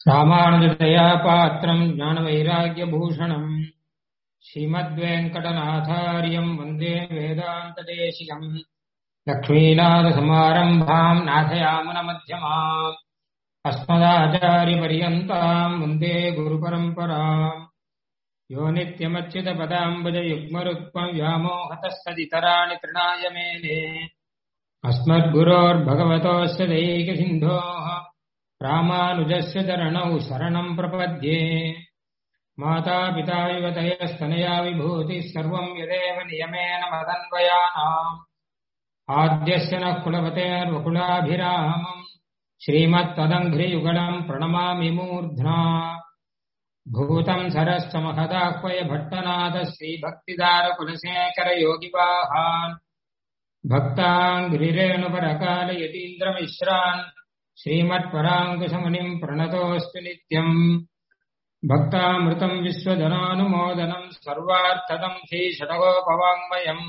ராமானுஜதயா பாத்திரம் ஞானவைராக்கியபூஷணம் ஸ்ரீமத்வேங்கடநாதாரியம் வந்தே வேதாந்ததேசிகம் லக்ஷ்மீநாதசமாரம்பாம் நாதயாமுனமध्यமாம் अस्मदाचार्यपर्यन्ताम् वन्दे गुरुपरम्पराम् यो नित्यमच्युतपदाम्बुजयुग्मरुक्मम् व्यामोहतस्तदितराणि तृणाय मेने अस्मद्गुरोर्भगवतोऽस्य दैकसिन्धोः रामानुजस्य चरणौ शरणम् प्रपद्ये मातापिता युवतयस्तनया विभूतिः सर्वम् यदेव नियमेन मदन्वयानाम् आद्यस्य नः कुलपतेर्वकुलाभिरामम् श्रीमत्तदङ्घ्रियुगलम् प्रणमामि मूर्ध्ना भूतम् सरश्च महदाह्वय भट्टनाथ श्रीभक्तिदारकुलशेखरयोगिवाहान् भक्ताङ्घ्रिरेणुपरकालयतीन्द्रमिश्रान् श्रीमत्पराङ्कुशमुनिम् प्रणतोऽस्तु नित्यम् भक्तामृतम् विश्वजनानुमोदनम् सर्वार्थदम् श्रीषडगोपवाङ्मयम्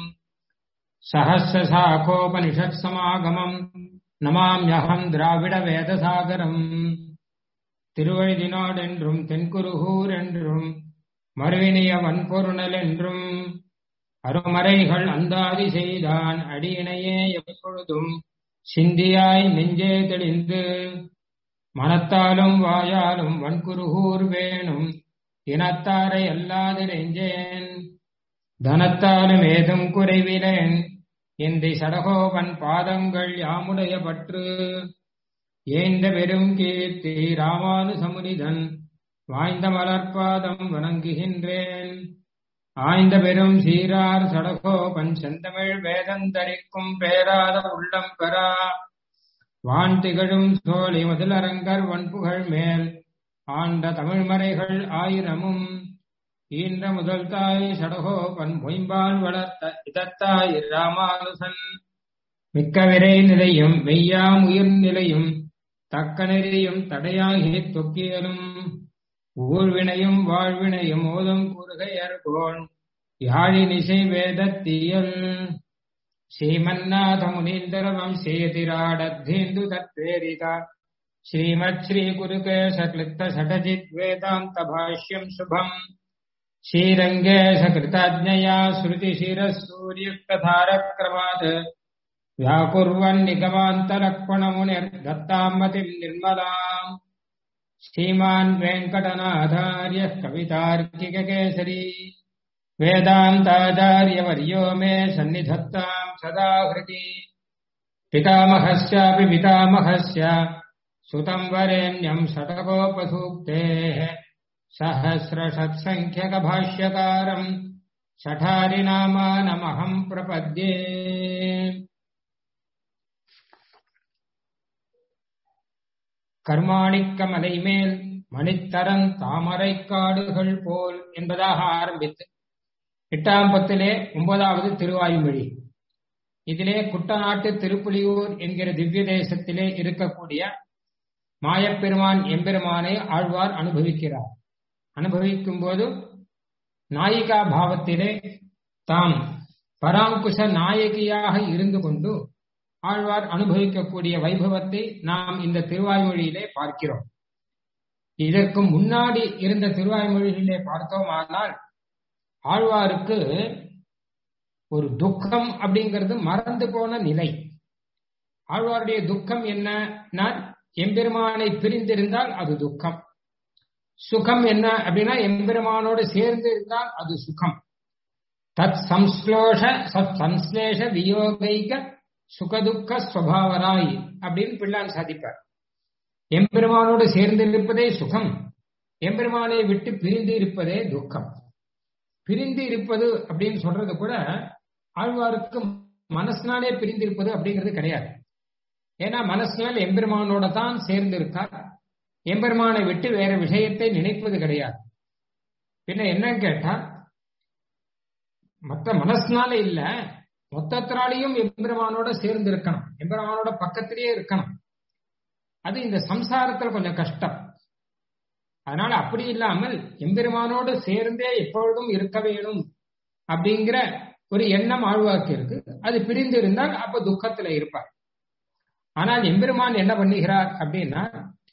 सहस्रशाखोपनिषत्समागमम् நமாம்யகம் திராவிட வேதசாகரம் திருவழிதினாடென்றும் தென்குருகூர் என்றும் மறுவினிய வன்பொருணல் என்றும் அருமறைகள் அந்தாதி செய்தான் அடியினையே எப்பொழுதும் சிந்தியாய் நெஞ்சே தெளிந்து மனத்தாலும் வாயாலும் வன்குருகூர் வேணும் இனத்தாரை அல்லாதிரெஞ்சேன் தனத்தாலும் ஏதும் குறைவிலேன் எந்தை சடகோபன் பாதங்கள் யாமுடைய பற்று ஏந்த பெரும் கீர்த்தி ராமானுசமுனிதன் வாய்ந்த மலர்பாதம் வணங்குகின்றேன் ஆய்ந்த பெரும் சீரார் சடகோபன் செந்தமிழ் வேதந்தரிக்கும் பேராத உள்ளம் பெறா வான் திகழும் சோழி முதலரங்கர் வன்புகழ் மேல் ஆண்ட தமிழ்மறைகள் ஆயிரமும் ஈன்ற முதல் தாய் சடகோபன் மொயம்பால் வளர்த்த இதத்தாய் ராமானுசன் மிக்க விரை நிலையும் மெய்யாம் உயிர் நிலையும் தக்க நெறியும் தடையாகி தொக்கியலும் ஊழ்வினையும் வாழ்வினையும் ஓதும் கூறுகையர்கோள் யாழி நிசை வேதத்தியல் ஸ்ரீமன்னாத முனீந்திர வம்சேதிராடத்தேந்து தத்வேரிதா ஸ்ரீமத் ஸ்ரீ குருகேச கிளிப்த சடஜித் வேதாந்த பாஷ்யம் சுபம் श्रीरङ्गे सकृताज्ञया श्रुतिशिरः सूर्युक्तधारक्रमात् व्याकुर्वन्निगमान्तलक्ष्मणमुनिर्दत्ताम् मतिम् निर्मलाम् श्रीमान् वेङ्कटनाथार्यः कवितार्किककेसरी वेदान्ताचार्यवर्यो मे सन्निधत्ताम् सदा हृदि पितामहस्यापि पितामहस्य सुतम् वरेण्यम् षटकोपसूक्तेः सहस्रषत्सङ्ख्यकभाष्यकारम् शठारिनामानमहम् प्रपद्ये கர்மாணிக்க மேல் மணித்தரன் தாமரை காடுகள் போல் என்பதாக ஆரம்பித்து எட்டாம் பத்திலே ஒன்பதாவது திருவாயுமொழி இதிலே குட்டநாட்டு திருப்புலியூர் என்கிற திவ்ய தேசத்திலே இருக்கக்கூடிய மாயப்பெருமான் எம்பெருமானை ஆழ்வார் அனுபவிக்கிறார் அனுபவிக்கும் போது நாயிகா பாவத்திலே தாம் பராங்குஷ நாயகியாக இருந்து கொண்டு ஆழ்வார் அனுபவிக்கக்கூடிய வைபவத்தை நாம் இந்த திருவாய்மொழியிலே பார்க்கிறோம் இதற்கு முன்னாடி இருந்த திருவாய்மொழிகளிலே பார்த்தோமானால் ஆழ்வாருக்கு ஒரு துக்கம் அப்படிங்கிறது மறந்து போன நிலை ஆழ்வாருடைய துக்கம் என்ன எம்பெருமானை பிரிந்திருந்தால் அது துக்கம் சுகம் என்ன அப்படின்னா எம்பெருமானோடு சேர்ந்து இருந்தால் அது சுகம் தத் சம்ஸ்லோஷ சத் சம்ஸ்லேஷ வியோகைக சுகதுக்க ஸ்வபாவராய் அப்படின்னு பிள்ளான் சாதிப்பார் எம்பெருமானோடு சேர்ந்து இருப்பதே சுகம் எம்பெருமானை விட்டு பிரிந்து இருப்பதே துக்கம் பிரிந்து இருப்பது அப்படின்னு சொல்றது கூட ஆழ்வாருக்கு மனசினாலே பிரிந்து இருப்பது அப்படிங்கிறது கிடையாது ஏன்னா மனசினால் எம்பெருமானோட தான் சேர்ந்து இருக்கார் எம்பெருமானை விட்டு வேற விஷயத்தை நினைப்பது கிடையாது பின்ன என்ன கேட்டா மற்ற மனசுனால இல்ல மொத்தத்தினாலையும் எம்பெருமானோட சேர்ந்து இருக்கணும் எம்பெருமானோட பக்கத்திலேயே இருக்கணும் அது இந்த சம்சாரத்துல கொஞ்சம் கஷ்டம் அதனால அப்படி இல்லாமல் எம்பெருமானோடு சேர்ந்தே எப்பொழுதும் இருக்க வேணும் அப்படிங்கிற ஒரு எண்ணம் ஆழ்வாக்கு இருக்கு அது பிரிந்து இருந்தால் அப்ப துக்கத்துல இருப்பார் ஆனால் எம்பெருமான் என்ன பண்ணுகிறார் அப்படின்னா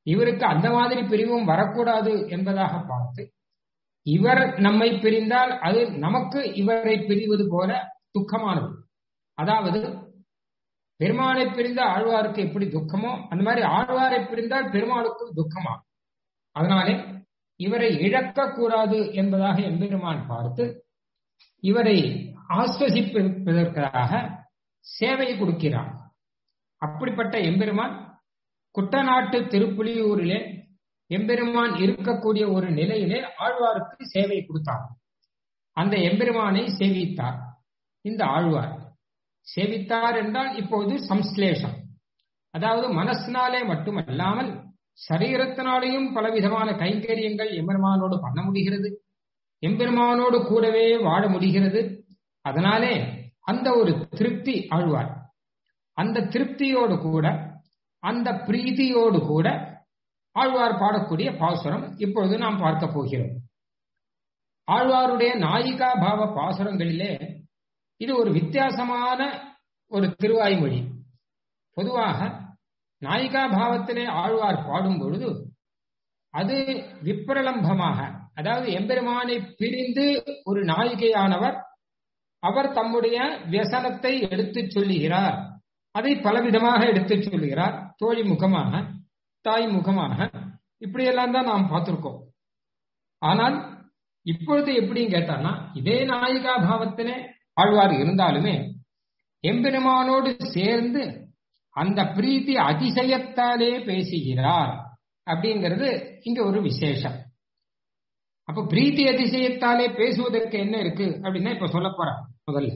இவருக்கு அந்த மாதிரி பிரிவும் வரக்கூடாது என்பதாக பார்த்து இவர் நம்மை பிரிந்தால் அது நமக்கு இவரை பிரிவது போல துக்கமானது அதாவது பெருமாளை பிரிந்த ஆழ்வாருக்கு எப்படி துக்கமோ அந்த மாதிரி ஆழ்வாரை பிரிந்தால் பெருமாளுக்கும் துக்கமா அதனாலே இவரை இழக்க கூடாது என்பதாக எம்பெருமான் பார்த்து இவரை ஆஸ்வசிப்பதற்காக சேவை கொடுக்கிறான் அப்படிப்பட்ட எம்பெருமான் குட்டநாட்டு திருப்புலியூரிலே எம்பெருமான் இருக்கக்கூடிய ஒரு நிலையிலே ஆழ்வாருக்கு சேவை கொடுத்தார் அந்த எம்பெருமானை சேவித்தார் இந்த ஆழ்வார் சேவித்தார் என்றால் இப்போது சம்ஸ்லேஷம் அதாவது மனசினாலே மட்டுமல்லாமல் சரீரத்தினாலேயும் பலவிதமான கைங்கரியங்கள் எம்பெருமானோடு பண்ண முடிகிறது எம்பெருமானோடு கூடவே வாழ முடிகிறது அதனாலே அந்த ஒரு திருப்தி ஆழ்வார் அந்த திருப்தியோடு கூட அந்த பிரீதியோடு கூட ஆழ்வார் பாடக்கூடிய பாசுரம் இப்பொழுது நாம் பார்க்க போகிறோம் ஆழ்வாருடைய நாயிகா பாவ பாசுரங்களிலே இது ஒரு வித்தியாசமான ஒரு திருவாய்மொழி பொதுவாக நாயிகா பாவத்திலே ஆழ்வார் பாடும் பொழுது அது விப்ரலம்பமாக அதாவது எம்பெருமானை பிரிந்து ஒரு நாயிகையானவர் அவர் தம்முடைய வியசனத்தை எடுத்துச் சொல்லுகிறார் அதை பலவிதமாக எடுத்துச் சொல்லுகிறார் தோழி முகமாக தாய் முகமாக இப்படியெல்லாம் தான் நாம் பார்த்திருக்கோம் ஆனால் இப்பொழுது எப்படின்னு கேட்டான்னா இதே நாயிகா பாவத்திலே ஆழ்வார் இருந்தாலுமே எம்பெருமானோடு சேர்ந்து அந்த பிரீத்தி அதிசயத்தாலே பேசுகிறார் அப்படிங்கிறது இங்க ஒரு விசேஷம் அப்ப பிரீத்தி அதிசயத்தாலே பேசுவதற்கு என்ன இருக்கு அப்படின்னா இப்ப சொல்ல போறேன் முதல்ல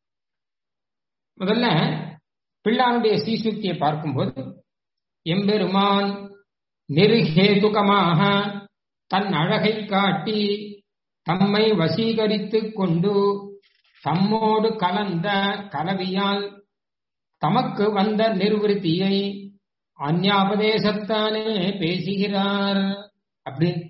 முதல்ல பிள்ளானுடைய சீசுக்தியை பார்க்கும்போது எம்பெருமான் நெருகேதுகமாக தன் அழகை காட்டி தம்மை வசீகரித்துக் கொண்டு தம்மோடு கலந்த கலவியால் தமக்கு வந்த நிர்வൃத்தியை அந்யாபதேசத்தானே பேசுகிறார் அப்படின்னு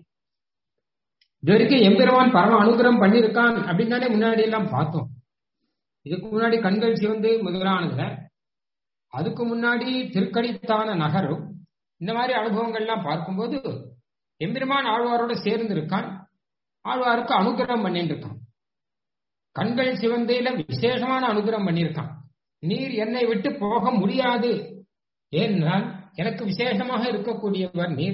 இது வரைக்கும் எம்பெருமான் பரம அனுகிரகம் பண்ணியிருக்கான் அப்படின்னு தானே முன்னாடி எல்லாம் பார்த்தோம் இதுக்கு முன்னாடி கண்கள் சிவந்து முதலானதுல அதுக்கு முன்னாடி திருக்கடித்தான நகரும் இந்த மாதிரி அனுபவங்கள்லாம் பார்க்கும்போது எம்பெருமான் ஆழ்வாரோட சேர்ந்து இருக்கான் ஆழ்வாருக்கு அனுகிரகம் பண்ணிட்டு இருக்கான் கண்கள் சிவந்தையில விசேஷமான அனுகிரகம் பண்ணியிருக்கான் நீர் என்னை விட்டு போக முடியாது ஏனென்றால் எனக்கு விசேஷமாக இருக்கக்கூடியவர் நீர்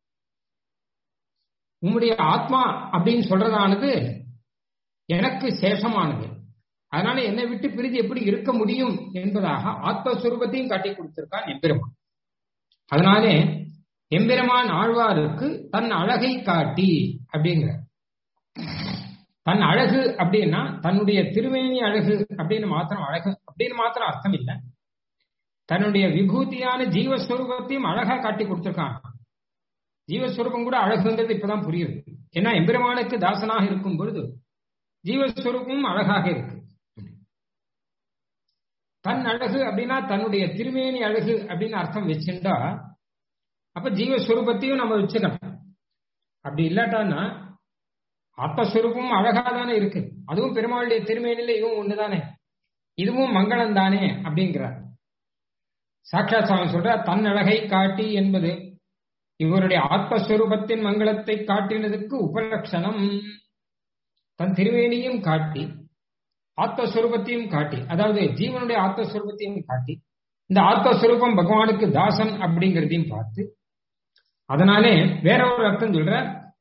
உம்முடைய ஆத்மா அப்படின்னு சொல்றதானது எனக்கு சேஷமானது அதனால என்னை விட்டு பிரிது எப்படி இருக்க முடியும் என்பதாக ஆத்மஸ்வரூபத்தையும் காட்டி கொடுத்திருக்கான் எம்பெருமான் அதனாலே எம்பெருமான் ஆழ்வாருக்கு தன் அழகை காட்டி அப்படிங்கிற தன் அழகு அப்படின்னா தன்னுடைய திருமேனி அழகு அப்படின்னு மாத்திரம் அழகு அப்படின்னு மாத்திரம் அர்த்தம் இல்லை தன்னுடைய விபூதியான ஜீவஸ்வரூபத்தையும் அழகா காட்டி கொடுத்திருக்கான் ஜீவஸ்வரூபம் கூட அழகுங்கிறது இப்பதான் புரியுது ஏன்னா எம்பெருமானுக்கு தாசனாக இருக்கும் பொழுது ஜீவஸ்வரூபமும் அழகாக இருக்கு தன் அழகு அப்படின்னா தன்னுடைய திருமேனி அழகு அப்படின்னு அர்த்தம் வச்சுட்டா அப்ப ஜீவஸ்வரூபத்தையும் நம்ம வச்சுக்கணும் அப்படி இல்லாட்டான்னா ஆத்மஸ்வரூபமும் அழகா தானே இருக்கு அதுவும் பெருமாளுடைய திருமேனில இதுவும் ஒண்ணுதானே இதுவும் மங்களம் தானே அப்படிங்கிறார் சாட்சாத் சுவாமி சொல்ற தன் அழகை காட்டி என்பது இவருடைய ஆத்மஸ்வரூபத்தின் மங்களத்தை காட்டினதுக்கு உபலட்சணம் தன் திருவேணியும் காட்டி ஆத்மஸ்வரூபத்தையும் காட்டி அதாவது ஜீவனுடைய ஆத்மஸ்வரூபத்தையும் காட்டி இந்த ஆத்மஸ்வரூபம் பகவானுக்கு தாசன் அப்படிங்கிறதையும் பார்த்து அதனாலே வேற ஒரு அர்த்தம் சொல்ற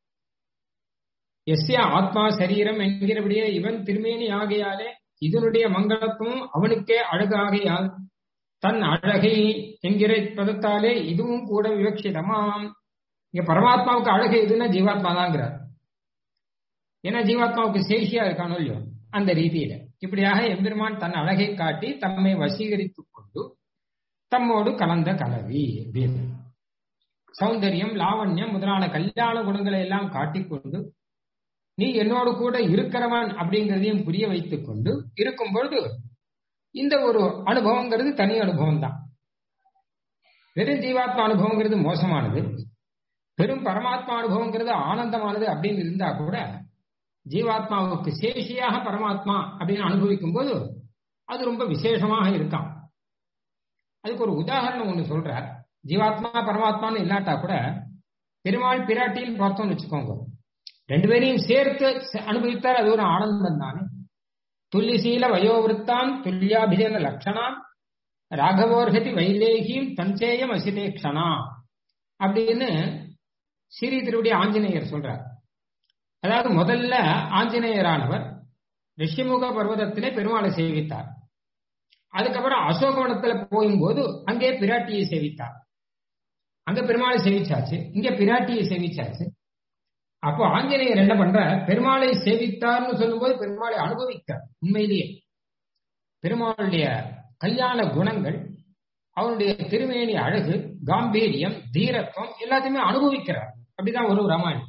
எஸ்ய ஆத்மா சரீரம் என்கிறபடியே இவன் திருமேனி ஆகையாலே இதனுடைய மங்களத்துவம் அவனுக்கே அழகாகையால் தன் அழகை என்கிற பதத்தாலே இதுவும் கூட விவக்ஷிதமாம் இங்க பரமாத்மாவுக்கு அழகு எதுன்னா ஜீவாத்மா தாங்கிறார் ஏன்னா ஜீவாத்மாவுக்கு சேஷியா இருக்கானோ இல்லையோ அந்த ரீதியில இப்படியாக எம்பெருமான் தன் அழகை காட்டி தம்மை வசீகரித்துக் கொண்டு தம்மோடு கலந்த கலவி அப்படின்னு சௌந்தரியம் லாவண்யம் முதலான கல்யாண குணங்களை எல்லாம் காட்டிக்கொண்டு நீ என்னோடு கூட இருக்கிறவன் அப்படிங்கிறதையும் புரிய வைத்துக் கொண்டு இருக்கும் பொழுது இந்த ஒரு அனுபவங்கிறது தனி அனுபவம் தான் வெறும் ஜீவாத்மா அனுபவங்கிறது மோசமானது பெரும் பரமாத்மா அனுபவங்கிறது ஆனந்தமானது அப்படின்னு இருந்தா கூட ஜீவாத்மாவுக்கு சேஷியாக பரமாத்மா அப்படின்னு அனுபவிக்கும் போது அது ரொம்ப விசேஷமாக இருக்கான் அதுக்கு ஒரு உதாரணம் ஒன்று சொல்றார் ஜீவாத்மா பரமாத்மான்னு இல்லாட்டா கூட பெருமாள் பிராட்டின்னு பார்த்தோம்னு வச்சுக்கோங்க ரெண்டு பேரையும் சேர்த்து அனுபவித்தார் அது ஒரு ஆனந்தம் தானே துல்லிசீல வயோவிருத்தான் துல்லியாபிஜன லட்சணாம் ராகவோர்கதி வைதேகியும் தஞ்சேயம் அசிதேக்ஷனா அப்படின்னு ஸ்ரீ திருவடி ஆஞ்சநேயர் சொல்றார் அதாவது முதல்ல ஆஞ்சநேயரானவர் ரிஷிமுக பர்வதத்திலே பெருமாளை சேவித்தார் அதுக்கப்புறம் அசோகவனத்துல போகும்போது அங்கே பிராட்டியை சேவித்தார் அங்க பெருமாளை சேவிச்சாச்சு இங்க பிராட்டியை சேவிச்சாச்சு அப்போ ஆஞ்சநேயர் என்ன பண்ற பெருமாளை சேவித்தார்னு சொல்லும்போது பெருமாளை அனுபவித்தார் உண்மையிலேயே பெருமாளுடைய கல்யாண குணங்கள் அவருடைய திருமேனி அழகு காம்பீரியம் தீரத்துவம் எல்லாத்தையுமே அனுபவிக்கிறார் அப்படிதான் ஒரு ராமாயணம்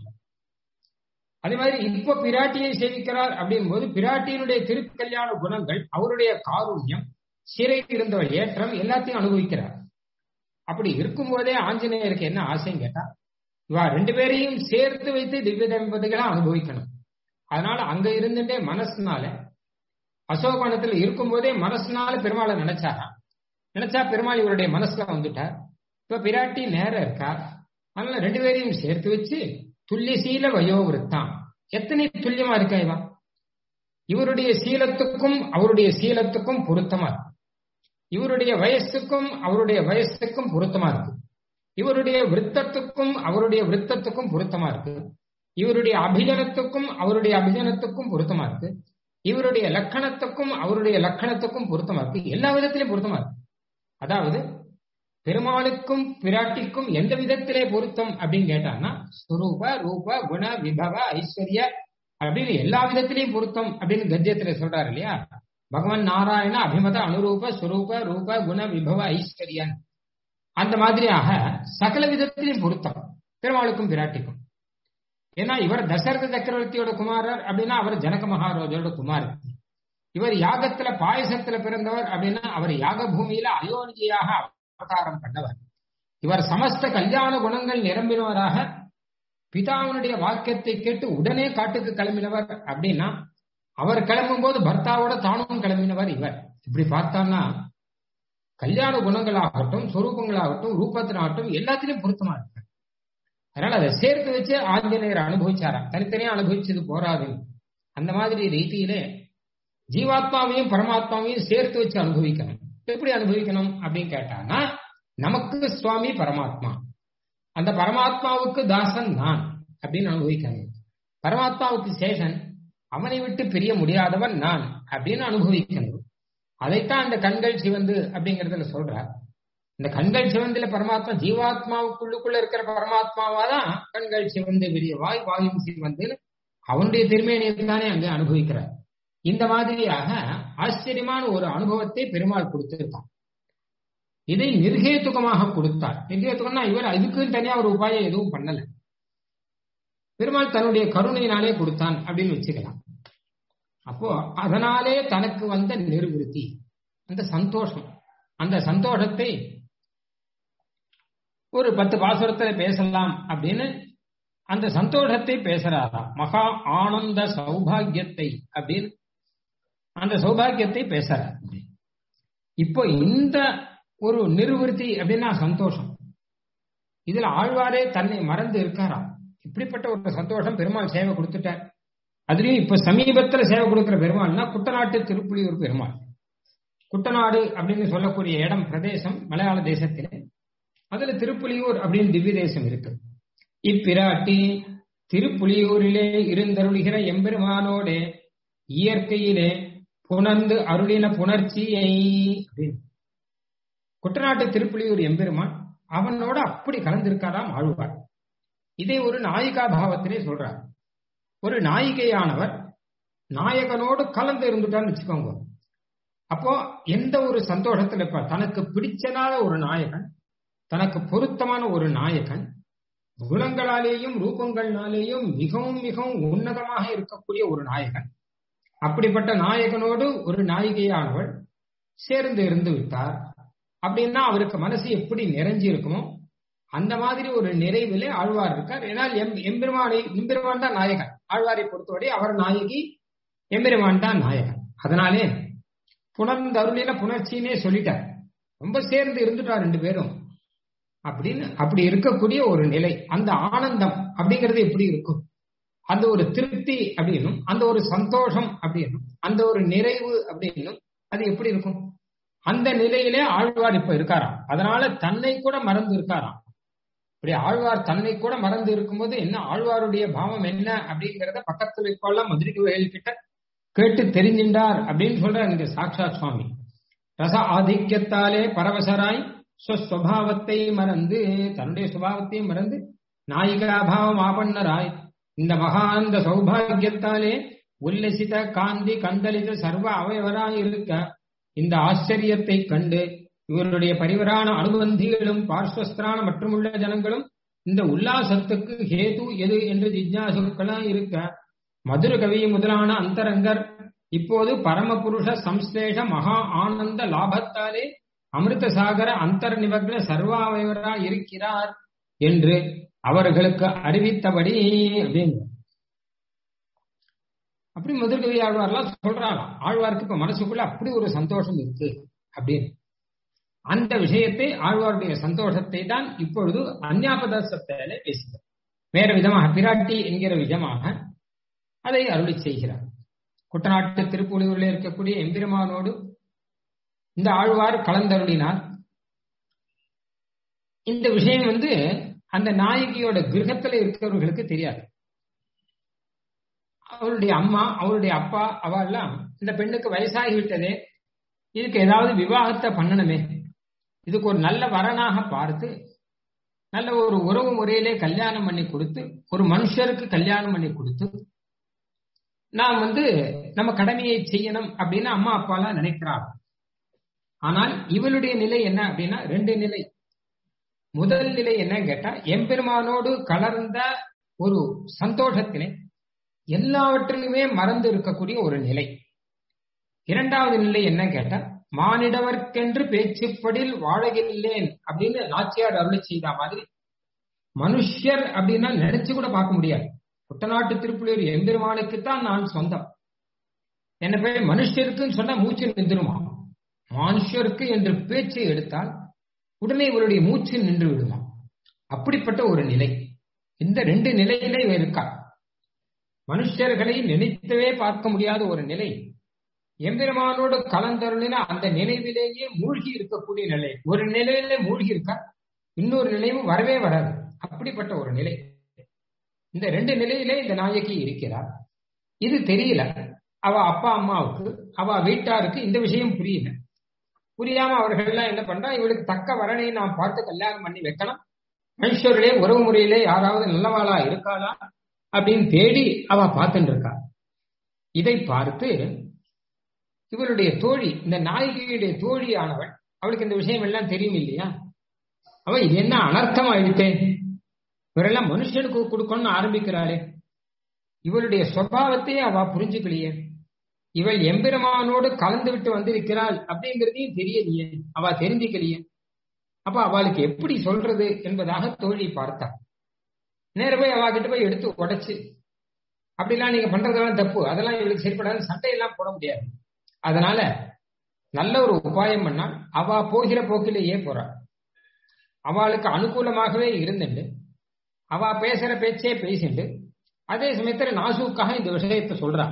அதே மாதிரி இப்ப பிராட்டியை சேவிக்கிறார் அப்படின் போது பிராட்டியினுடைய திருக்கல்யாண குணங்கள் அவருடைய காருண்யம் சிறை இருந்தவர் ஏற்றம் எல்லாத்தையும் அனுபவிக்கிறார் அப்படி இருக்கும்போதே ஆஞ்சநேயருக்கு என்ன ஆசைன்னு கேட்டா இவா ரெண்டு பேரையும் சேர்த்து வைத்து திவ்ய தம்பதிகளா அனுபவிக்கணும் அதனால அங்க இருந்துட்டே மனசுனால அசோகவனத்துல இருக்கும்போதே மனசுனால பெருமாளை நினைச்சாரா நினைச்சா பெருமாள் இவருடைய மனசுல வந்துட்டார் இப்ப பிராட்டி நேரம் இருக்கா அதனால ரெண்டு பேரையும் சேர்த்து வச்சு துல்லிசீல வயோவிருத்தான் எத்தனை துல்லியமா இருக்கா இவா இவருடைய சீலத்துக்கும் அவருடைய சீலத்துக்கும் பொருத்தமா இருக்கு இவருடைய வயசுக்கும் அவருடைய வயசுக்கும் பொருத்தமா இருக்கு இவருடைய விருத்தத்துக்கும் அவருடைய விருத்தத்துக்கும் பொருத்தமா இருக்கு இவருடைய அபிஜனத்துக்கும் அவருடைய அபிஜனத்துக்கும் பொருத்தமா இருக்கு இவருடைய லக்கணத்துக்கும் அவருடைய லக்கணத்துக்கும் பொருத்தமா இருக்கு எல்லா விதத்திலையும் பொருத்தமா இருக்கு அதாவது பெருமாளுக்கும் பிராட்டிக்கும் எந்த விதத்திலே பொருத்தம் அப்படின்னு கேட்டான்னா சுரூப ரூப குண விபவ ஐஸ்வர்ய அப்படின்னு எல்லா விதத்திலையும் பொருத்தம் அப்படின்னு கத்தியத்துல சொல்றாரு இல்லையா பகவான் நாராயண அபிமத அனுரூப சுரூப ரூப குண விபவ ஐஸ்வர்யன் அந்த மாதிரியாக சகல விதத்திலையும் பொருத்தம் பெருமாளுக்கும் பிராட்டிக்கும் ஏன்னா இவர் தசரத சக்கரவர்த்தியோட குமாரர் அப்படின்னா அவர் ஜனக மகாராஜோட குமாரர் இவர் யாகத்துல பாயசத்துல பிறந்தவர் அப்படின்னா அவர் யாக பூமியில அயோனிஜியாக அவதாரம் பண்ணவர் இவர் சமஸ்த கல்யாண குணங்கள் நிரம்பினவராக பிதாவினுடைய வாக்கியத்தை கேட்டு உடனே காட்டுக்கு கிளம்பினவர் அப்படின்னா அவர் கிளம்பும் போது பர்த்தாவோட தானும் கிளம்பினவர் இவர் இப்படி பார்த்தான்னா கல்யாண குணங்களாகட்டும் சொரூபங்களாகட்டும் ரூபத்தினாகட்டும் எல்லாத்திலையும் பொருத்தமா இருக்கு அதனால அதை சேர்த்து வச்சு ஆஞ்சநேயர் அனுபவிச்சாராம் தனித்தனியா அனுபவிச்சது போராது அந்த மாதிரி ரீதியிலே ஜீவாத்மாவையும் பரமாத்மாவையும் சேர்த்து வச்சு அனுபவிக்கணும் எப்படி அனுபவிக்கணும் அப்படின்னு கேட்டானா நமக்கு சுவாமி பரமாத்மா அந்த பரமாத்மாவுக்கு தாசன் நான் அப்படின்னு அனுபவிக்கணும் பரமாத்மாவுக்கு சேஷன் அவனை விட்டு பிரிய முடியாதவன் நான் அப்படின்னு அனுபவிக்கணும் அதைத்தான் அந்த கண்கள் சிவந்து அப்படிங்கறதுல சொல்றார் இந்த கண்கள் சிவந்தில பரமாத்மா ஜீவாத்மாவுக்குள்ளுக்குள்ள இருக்கிற பரமாத்மாவா தான் கண்கள் சிவந்து விரிய வாய் வாயும் சிவந்து அவனுடைய திருமேனியை தானே அங்கே அனுபவிக்கிறார் இந்த மாதிரியாக ஆச்சரியமான ஒரு அனுபவத்தை பெருமாள் கொடுத்திருக்கான் இதை நிர்ஹேத்துகமாக கொடுத்தார் நிர்ஹேத்துகம்னா இவர் அதுக்கு தனியா ஒரு உபாயம் எதுவும் பண்ணல பெருமாள் தன்னுடைய கருணையினாலே கொடுத்தான் அப்படின்னு வச்சுக்கலாம் அப்போ அதனாலே தனக்கு வந்த நிர்விருத்தி அந்த சந்தோஷம் அந்த சந்தோஷத்தை ஒரு பத்து பாசுரத்துல பேசலாம் அப்படின்னு அந்த சந்தோஷத்தை பேசுறாராம் மகா ஆனந்த சௌபாகியத்தை அப்படின்னு அந்த சௌபாகியத்தை பேசுறார் இப்போ இந்த ஒரு நிர்வൃத்தி அப்படின்னா சந்தோஷம் இதுல ஆழ்வாரே தன்னை மறந்து இருக்காராம் இப்படிப்பட்ட ஒரு சந்தோஷம் பெருமாள் சேவை கொடுத்துட்டார் அதுலயும் இப்ப சமீபத்துல சேவை கொடுக்கிற பெருமாள்னா குட்டநாட்டு திருப்புலியூர் பெருமாள் குட்டநாடு அப்படின்னு சொல்லக்கூடிய இடம் பிரதேசம் மலையாள தேசத்திலே அதுல திருப்புலியூர் அப்படின்னு திவ்ய தேசம் இருக்கு இப்பிராட்டி திருப்புலியூரிலே இருந்தருளுகிற எம்பெருமானோடே இயற்கையிலே புணர்ந்து அருளின புணர்ச்சியை அப்படின்னு குட்டநாட்டு திருப்புலியூர் எம்பெருமான் அவனோட அப்படி கலந்திருக்காராம் ஆழ்வார் இதை ஒரு நாயிகா பாவத்திலே சொல்றார் ஒரு நாயிகையானவர் நாயகனோடு கலந்து இருந்துட்டான்னு வச்சுக்கோங்க அப்போ எந்த ஒரு சந்தோஷத்துல இப்ப தனக்கு பிடிச்சதான ஒரு நாயகன் தனக்கு பொருத்தமான ஒரு நாயகன் குணங்களாலேயும் ரூபங்களாலேயும் மிகவும் மிகவும் உன்னதமாக இருக்கக்கூடிய ஒரு நாயகன் அப்படிப்பட்ட நாயகனோடு ஒரு நாயிகையானவள் சேர்ந்து இருந்து விட்டார் அப்படின்னா அவருக்கு மனசு எப்படி நிறைஞ்சு இருக்குமோ அந்த மாதிரி ஒரு நிறைவிலே ஆழ்வார் இருக்கார் ஏன்னால் எம் எம்பெருமானை எம்பெருமான் தான் நாயகன் ஆழ்வாரை பொறுத்தவரை அவர் நாயகி எம்பெருமான் தான் நாயகன் அதனாலே புணர்ந்து அருளின புணர்ச்சின்னே சொல்லிட்டார் ரொம்ப சேர்ந்து இருந்துட்டார் ரெண்டு பேரும் அப்படின்னு அப்படி இருக்கக்கூடிய ஒரு நிலை அந்த ஆனந்தம் அப்படிங்கிறது எப்படி இருக்கும் அந்த ஒரு திருப்தி அப்படின்னும் அந்த ஒரு சந்தோஷம் அப்படின்னும் அந்த ஒரு நிறைவு அப்படின்னும் அது எப்படி இருக்கும் அந்த நிலையிலே ஆழ்வார் இப்ப இருக்காராம் அதனால தன்னை கூட மறந்து இருக்காராம் இப்படி ஆழ்வார் தன்னை கூட மறந்து இருக்கும்போது என்ன ஆழ்வாருடைய பாவம் என்ன அப்படிங்கிறத பக்கத்துல இப்பெல்லாம் மதுரை வயல் கிட்ட கேட்டு தெரிஞ்சின்றார் அப்படின்னு சொல்ற எனக்கு சாட்சாத் சுவாமி ரச ஆதிக்கத்தாலே பரவசராய் ஸ்வஸ்வபாவத்தை மறந்து தன்னுடைய சுபாவத்தை மறந்து நாயிகாபாவம் ஆபன்னராய் இந்த மகாந்த சௌபாகியத்தாலே உல்லசித காந்தி கந்தளித சர்வ அவயவராய் இருக்க இந்த ஆச்சரியத்தை கண்டு இவருடைய பரிவரான அனுபந்திகளும் பார்ஸ்வஸ்திரான மற்றுமுள்ள ஜனங்களும் இந்த உல்லாசத்துக்கு ஹேது எது என்று ஜிஜ்ஞாசுக்களாய் இருக்க மதுர கவி முதலான அந்தரங்கர் இப்போது பரமபுருஷ சம்ஸ்லேஷ மகா ஆனந்த லாபத்தாலே அமிர்தசாகர அந்தர் நிபக்ன சர்வாவயவராய் இருக்கிறார் என்று அவர்களுக்கு அறிவித்தபடி அப்படின்னு அப்படி முதற்கவி ஆழ்வார்லாம் சொல்றாராம் ஆழ்வாருக்கு இப்ப மனசுக்குள்ள அப்படி ஒரு சந்தோஷம் இருக்கு அப்படின்னு அந்த விஷயத்தை ஆழ்வாருடைய சந்தோஷத்தை தான் இப்பொழுது அந்யாபதசத்திலே பேசுகிறார் வேற விதமாக பிராட்டி என்கிற விதமாக அதை அருளி செய்கிறார் குட்டநாட்டு திருப்புலியூரில் இருக்கக்கூடிய எம்பெருமானோடு இந்த ஆழ்வார் கலந்தருளினார் இந்த விஷயம் வந்து அந்த நாயகியோட கிரகத்துல இருக்கிறவர்களுக்கு தெரியாது அவருடைய அம்மா அவருடைய அப்பா அவெல்லாம் இந்த பெண்ணுக்கு வயசாகி விட்டதே இதுக்கு ஏதாவது விவாகத்தை பண்ணணுமே இதுக்கு ஒரு நல்ல வரனாக பார்த்து நல்ல ஒரு உறவு முறையிலே கல்யாணம் பண்ணி கொடுத்து ஒரு மனுஷருக்கு கல்யாணம் பண்ணி கொடுத்து நாம் வந்து நம்ம கடமையை செய்யணும் அப்படின்னு அம்மா அப்பாலாம் நினைக்கிறாங்க ஆனால் இவளுடைய நிலை என்ன அப்படின்னா ரெண்டு நிலை முதல் நிலை என்ன கேட்டா எம்பெருமானோடு கலர்ந்த ஒரு சந்தோஷத்திலே எல்லாவற்றிலுமே மறந்து இருக்கக்கூடிய ஒரு நிலை இரண்டாவது நிலை என்ன கேட்டா மானிடவர்க்கென்று பேச்சுப்படில் வாழகில்லேன் அப்படின்னு நாச்சியார் அருளை செய்த மாதிரி மனுஷர் அப்படின்னா நினைச்சு கூட பார்க்க முடியாது குட்டநாட்டு திருப்புலியூர் எம்பெருமானுக்குத்தான் நான் சொந்தம் என்ன பேர் மனுஷருக்குன்னு சொன்னா மூச்சு நின்றுமா மனுஷருக்கு என்று பேச்சு எடுத்தால் உடனே இவருடைய மூச்சு நின்று விடுமா அப்படிப்பட்ட ஒரு நிலை இந்த ரெண்டு நிலையிலே இவ இருக்கா மனுஷர்களை நினைத்தவே பார்க்க முடியாத ஒரு நிலை எம்பெருமானோடு கலந்தருளின அந்த நினைவிலேயே மூழ்கி இருக்கக்கூடிய நிலை ஒரு நிலையிலே மூழ்கி இருக்கா இன்னொரு நிலையும் வரவே வராது அப்படிப்பட்ட ஒரு நிலை இந்த ரெண்டு நிலையிலே இந்த நாயகி இருக்கிறார் இது தெரியல அவ அப்பா அம்மாவுக்கு அவ வீட்டாருக்கு இந்த விஷயம் புரியல புரியாம அவர்கள் எல்லாம் என்ன பண்றா இவளுக்கு தக்க வரனை நாம் பார்த்து கல்யாணம் பண்ணி வைக்கலாம் மனுஷர்களே உறவு முறையிலே யாராவது நல்லவாளா இருக்காளா அப்படின்னு தேடி அவ பார்த்துட்டு இருக்கா இதை பார்த்து இவளுடைய தோழி இந்த நாயகியுடைய தோழியானவள் அவளுக்கு இந்த விஷயம் எல்லாம் தெரியும் இல்லையா அவ இது என்ன அனர்த்தம் ஆயிடுத்தேன் இவரெல்லாம் மனுஷனுக்கு கொடுக்கணும்னு ஆரம்பிக்கிறாளே இவளுடைய சுவாவத்தையே அவ புரிஞ்சுக்கலையே இவள் எம்பெருமானோடு கலந்து விட்டு வந்திருக்கிறாள் அப்படிங்கிறதையும் தெரியலையே அவ தெரிஞ்சுக்கலையே அப்ப அவளுக்கு எப்படி சொல்றது என்பதாக தோழி பார்த்தா நேர போய் அவ கிட்ட போய் எடுத்து உடைச்சு அப்படிலாம் நீங்க பண்றதெல்லாம் தப்பு அதெல்லாம் இவளுக்கு சரிப்படாது சண்டையெல்லாம் போட முடியாது அதனால நல்ல ஒரு உபாயம் பண்ணா அவ போகிற போக்கிலேயே போறா அவளுக்கு அனுகூலமாகவே இருந்துட்டு அவ பேசுற பேச்சே பேசிட்டு அதே சமயத்துல நாசூக்காக இந்த விஷயத்த சொல்றா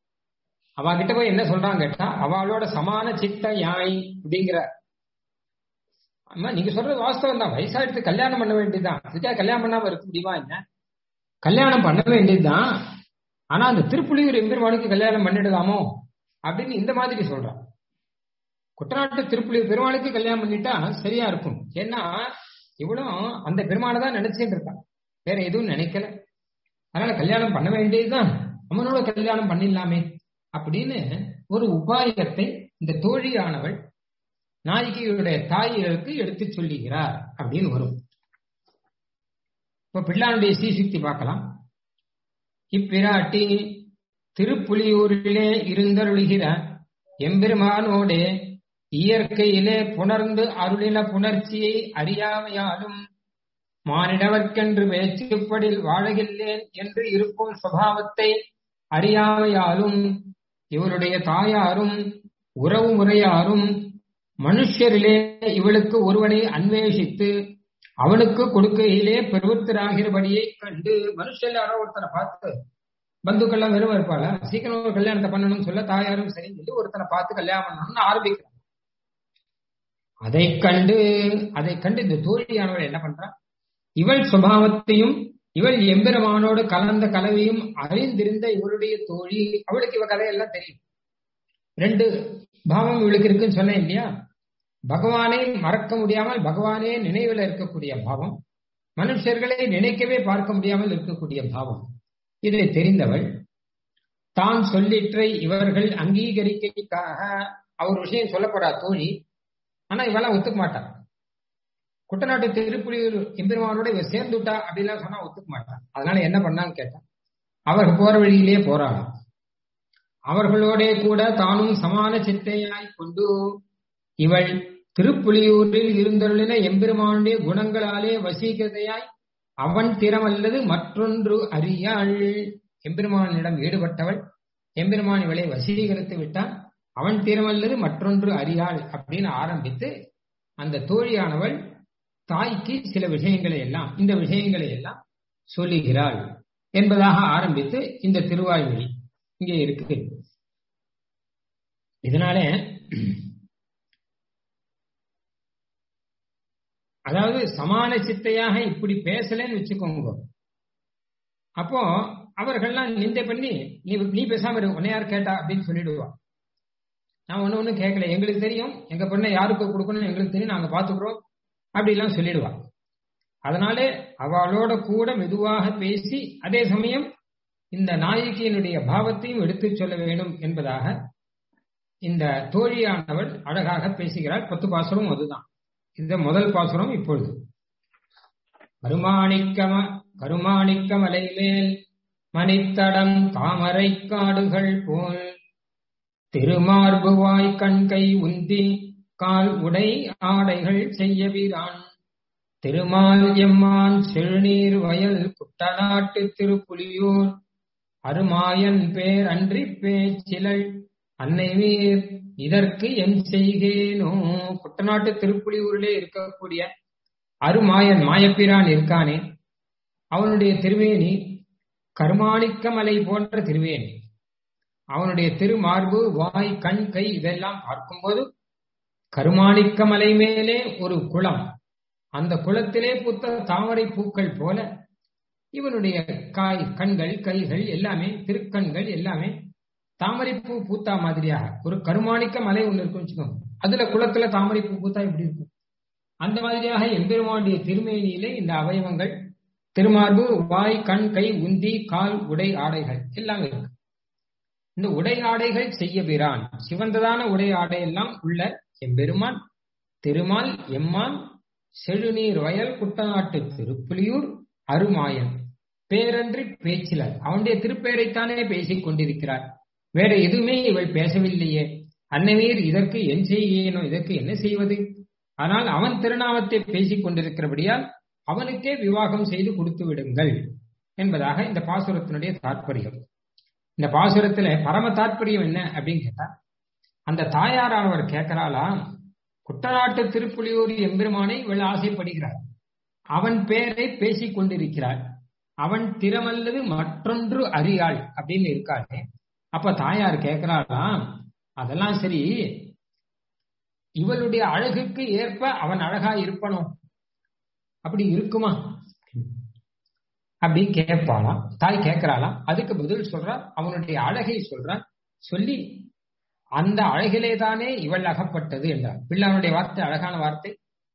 அவ கிட்ட போய் என்ன சொல்றாங்க கேட்டா அவளோட சமான சித்த யாய் அப்படிங்கிற அம்மா நீங்க சொல்றது வாஸ்தவம் தான் வயசாயிடுத்து கல்யாணம் பண்ண வேண்டியதுதான் இதுக்காக கல்யாணம் பண்ணாம இருக்க முடியுமா என்ன கல்யாணம் பண்ண வேண்டியதுதான் ஆனா அந்த திருப்புலியூர் எம்பெருமானுக்கு கல்யாணம் பண்ணிடலாமோ அப்படின்னு இந்த மாதிரி சொல்றான் குட்டநாட்டு திருப்புலியூர் பெருமாளுக்கு கல்யாணம் பண்ணிட்டா சரியா இருக்கும் ஏன்னா இவளும் அந்த பெருமானை தான் நினைச்சுட்டு இருக்கான் வேற எதுவும் நினைக்கல அதனால கல்யாணம் பண்ண வேண்டியதுதான் அவனோட கல்யாணம் பண்ணிடலாமே அப்படின்னு ஒரு உபாயத்தை இந்த தோழியானவள் நாயகியுடைய தாய்களுக்கு எடுத்து சொல்லுகிறார் அப்படின்னு வரும் இப்ப பிள்ளானுடைய சீசுக்தி பார்க்கலாம் இப்பிராட்டி திருப்புலியூரிலே இருந்தருளுகிற எம்பெருமானோடே இயற்கையிலே புணர்ந்து அருளின புணர்ச்சியை அறியாமையாலும் மானிடவர்க்கென்று பேச்சுப்படில் வாழகில்லேன் என்று இருக்கும் சுவாவத்தை அறியாமையாலும் இவருடைய தாயாரும் உறவு முறையாரும் மனுஷரிலே இவளுக்கு ஒருவனை அன்வேஷித்து அவனுக்கு கொடுக்கையிலே பெருவத்தராகிறபடியை கண்டு மனுஷன் யாரோ ஒருத்தரை பார்த்து பந்துக்கள்லாம் வெறும் இருப்பாள சீக்கிரம் ஒரு கல்யாணத்தை பண்ணணும்னு சொல்ல தாயாரும் சரின்னு சொல்லி ஒருத்தனை பார்த்து கல்யாணம் பண்ணணும்னு ஆரம்பிக்கிறான் அதை கண்டு அதை கண்டு இந்த தோழியானவள் என்ன பண்றா இவள் சுபாவத்தையும் இவள் எம்பெருமானோடு கலந்த கலவையும் அறிந்திருந்த இவளுடைய தோழி அவளுக்கு இவ கதையெல்லாம் தெரியும் ரெண்டு பாவம் இவளுக்கு இருக்குன்னு சொன்னேன் இல்லையா பகவானை மறக்க முடியாமல் பகவானே நினைவில் இருக்கக்கூடிய பாவம் மனுஷர்களை நினைக்கவே பார்க்க முடியாமல் இருக்கக்கூடிய பாவம் இதை தெரிந்தவள் தான் சொல்லிற்றை இவர்கள் அங்கீகரிக்கைக்காக அவர் விஷயம் சொல்ல போறா தோழி ஆனா இவெல்லாம் ஒத்துக்க மாட்டான் குட்டநாட்டு திருப்புலியூர் எம்பெருமானோட இவ சேர்ந்துட்டா அப்படிலாம் சொன்னா ஒத்துக்க மாட்டான் அதனால என்ன பண்ணான்னு கேட்டான் அவர்கள் போற வழியிலே போறாளாம் அவர்களோட கூட தானும் சமான சித்தையாய் கொண்டு இவள் திருப்புலியூரில் இருந்தருளின எம்பெருமானுடைய குணங்களாலே வசீகதையாய் அவன் திறம் அல்லது மற்றொன்று அறியாள் எம்பெருமானிடம் ஈடுபட்டவள் எம்பெருமான் இவளை வசீகரித்து விட்டான் அவன் திறம் அல்லது மற்றொன்று அறியாள் அப்படின்னு ஆரம்பித்து அந்த தோழியானவள் தாய்க்கு சில விஷயங்களை எல்லாம் இந்த விஷயங்களை எல்லாம் சொல்லுகிறாள் என்பதாக ஆரம்பித்து இந்த திருவாய்மொழி இங்கே இருக்கு இதனால அதாவது சமான சித்தையாக இப்படி பேசலன்னு வச்சுக்கோங்க அப்போ அவர்கள்லாம் நிந்தை பண்ணி நீ நீ பேசாம இரு உன்னை யார் கேட்டா அப்படின்னு சொல்லிடுவா நான் ஒண்ணு ஒண்ணு கேட்கல எங்களுக்கு தெரியும் எங்க பொண்ணை யாருக்கு கொடுக்கணும் எங்களுக்கு தெரியும் நாங்க பாத்துக்கிறோம் அப்படிலாம் சொல்லிடுவா அதனால அவளோட கூட மெதுவாக பேசி அதே சமயம் இந்த நாயகியினுடைய பாவத்தையும் எடுத்து சொல்ல வேண்டும் என்பதாக இந்த தோழியானவள் அழகாக பேசுகிறாள் பத்து பாசுரம் அதுதான் இந்த முதல் பாசுரம் இப்பொழுது கருமாணிக்கம கருமாணிக்க மலை மேல் மணித்தடம் தாமரை காடுகள் போல் திருமார்புவாய் கண்கை உந்தி கால் உடை ஆடைகள் செய்ய வீரான் திருமால் எம்மான் செழுநீர் வயல் குட்டநாட்டு திருப்புலியூர் அருமாயன் பேர் அன்றி பேச்சிலள் அன்னை வீர் இதற்கு என் செய்கேனோ குட்டநாட்டு திருப்புலியூரிலே இருக்கக்கூடிய அருமாயன் மாயப்பிரான் இருக்கானே அவனுடைய திருவேணி கருமாணிக்க மலை போன்ற திருவேணி அவனுடைய திருமார்பு வாய் கண் கை இதெல்லாம் பார்க்கும்போது கருமாணிக்க மலை மேலே ஒரு குளம் அந்த குளத்திலே பூத்த தாமரை பூக்கள் போல இவனுடைய காய் கண்கள் கைகள் எல்லாமே திருக்கண்கள் எல்லாமே தாமரை பூ பூத்தா மாதிரியாக ஒரு கருமாணிக்க மலை ஒண்ணு இருக்கும் வச்சுக்கோங்க அதுல குளத்துல தாமரை பூ பூத்தா எப்படி இருக்கும் அந்த மாதிரியாக எம்பெருமானுடைய திருமேனியிலே இந்த அவயவங்கள் திருமார்பு வாய் கண் கை உந்தி கால் உடை ஆடைகள் எல்லாம் இருக்கு இந்த உடை ஆடைகள் செய்ய பிரான் சிவந்ததான உடை ஆடை எல்லாம் உள்ள எம்பெருமான் திருமால் எம்மான் செழுநீர் வயல் குட்டநாட்டு திருப்புலியூர் அருமாயன் பேரன்றி பேச்சிலர் அவனுடைய திருப்பெயரைத்தானே பேசிக் கொண்டிருக்கிறார் வேற எதுவுமே இவள் பேசவில்லையே அன்னவீர் இதற்கு என் செய்யேனோ இதற்கு என்ன செய்வது ஆனால் அவன் திருநாமத்தை பேசிக் கொண்டிருக்கிறபடியால் அவனுக்கே விவாகம் செய்து கொடுத்து விடுங்கள் என்பதாக இந்த பாசுரத்தினுடைய தாற்பயம் இந்த பாசுரத்துல பரம தாற்பயம் என்ன அப்படின்னு கேட்டா அந்த தாயாரானவர் கேட்கிறாளா குட்டநாட்டு திருப்புலியூர் எம்பெருமானை இவள் ஆசைப்படுகிறார் அவன் பேரை பேசிக் கொண்டிருக்கிறாள் அவன் திறமல்லது மற்றொன்று அறியாள் அப்படின்னு இருக்காளே அப்ப தாயார் கேட்கிறாளா அதெல்லாம் சரி இவளுடைய அழகுக்கு ஏற்ப அவன் அழகா இருப்பனும் அப்படி இருக்குமா அப்படி கேட்பாளாம் தாய் கேட்கிறாளாம் அதுக்கு பதில் சொல்றார் அவனுடைய அழகை சொல்றார் சொல்லி அந்த அழகிலே தானே இவள் அகப்பட்டது என்றார் பிள்ளானுடைய வார்த்தை அழகான வார்த்தை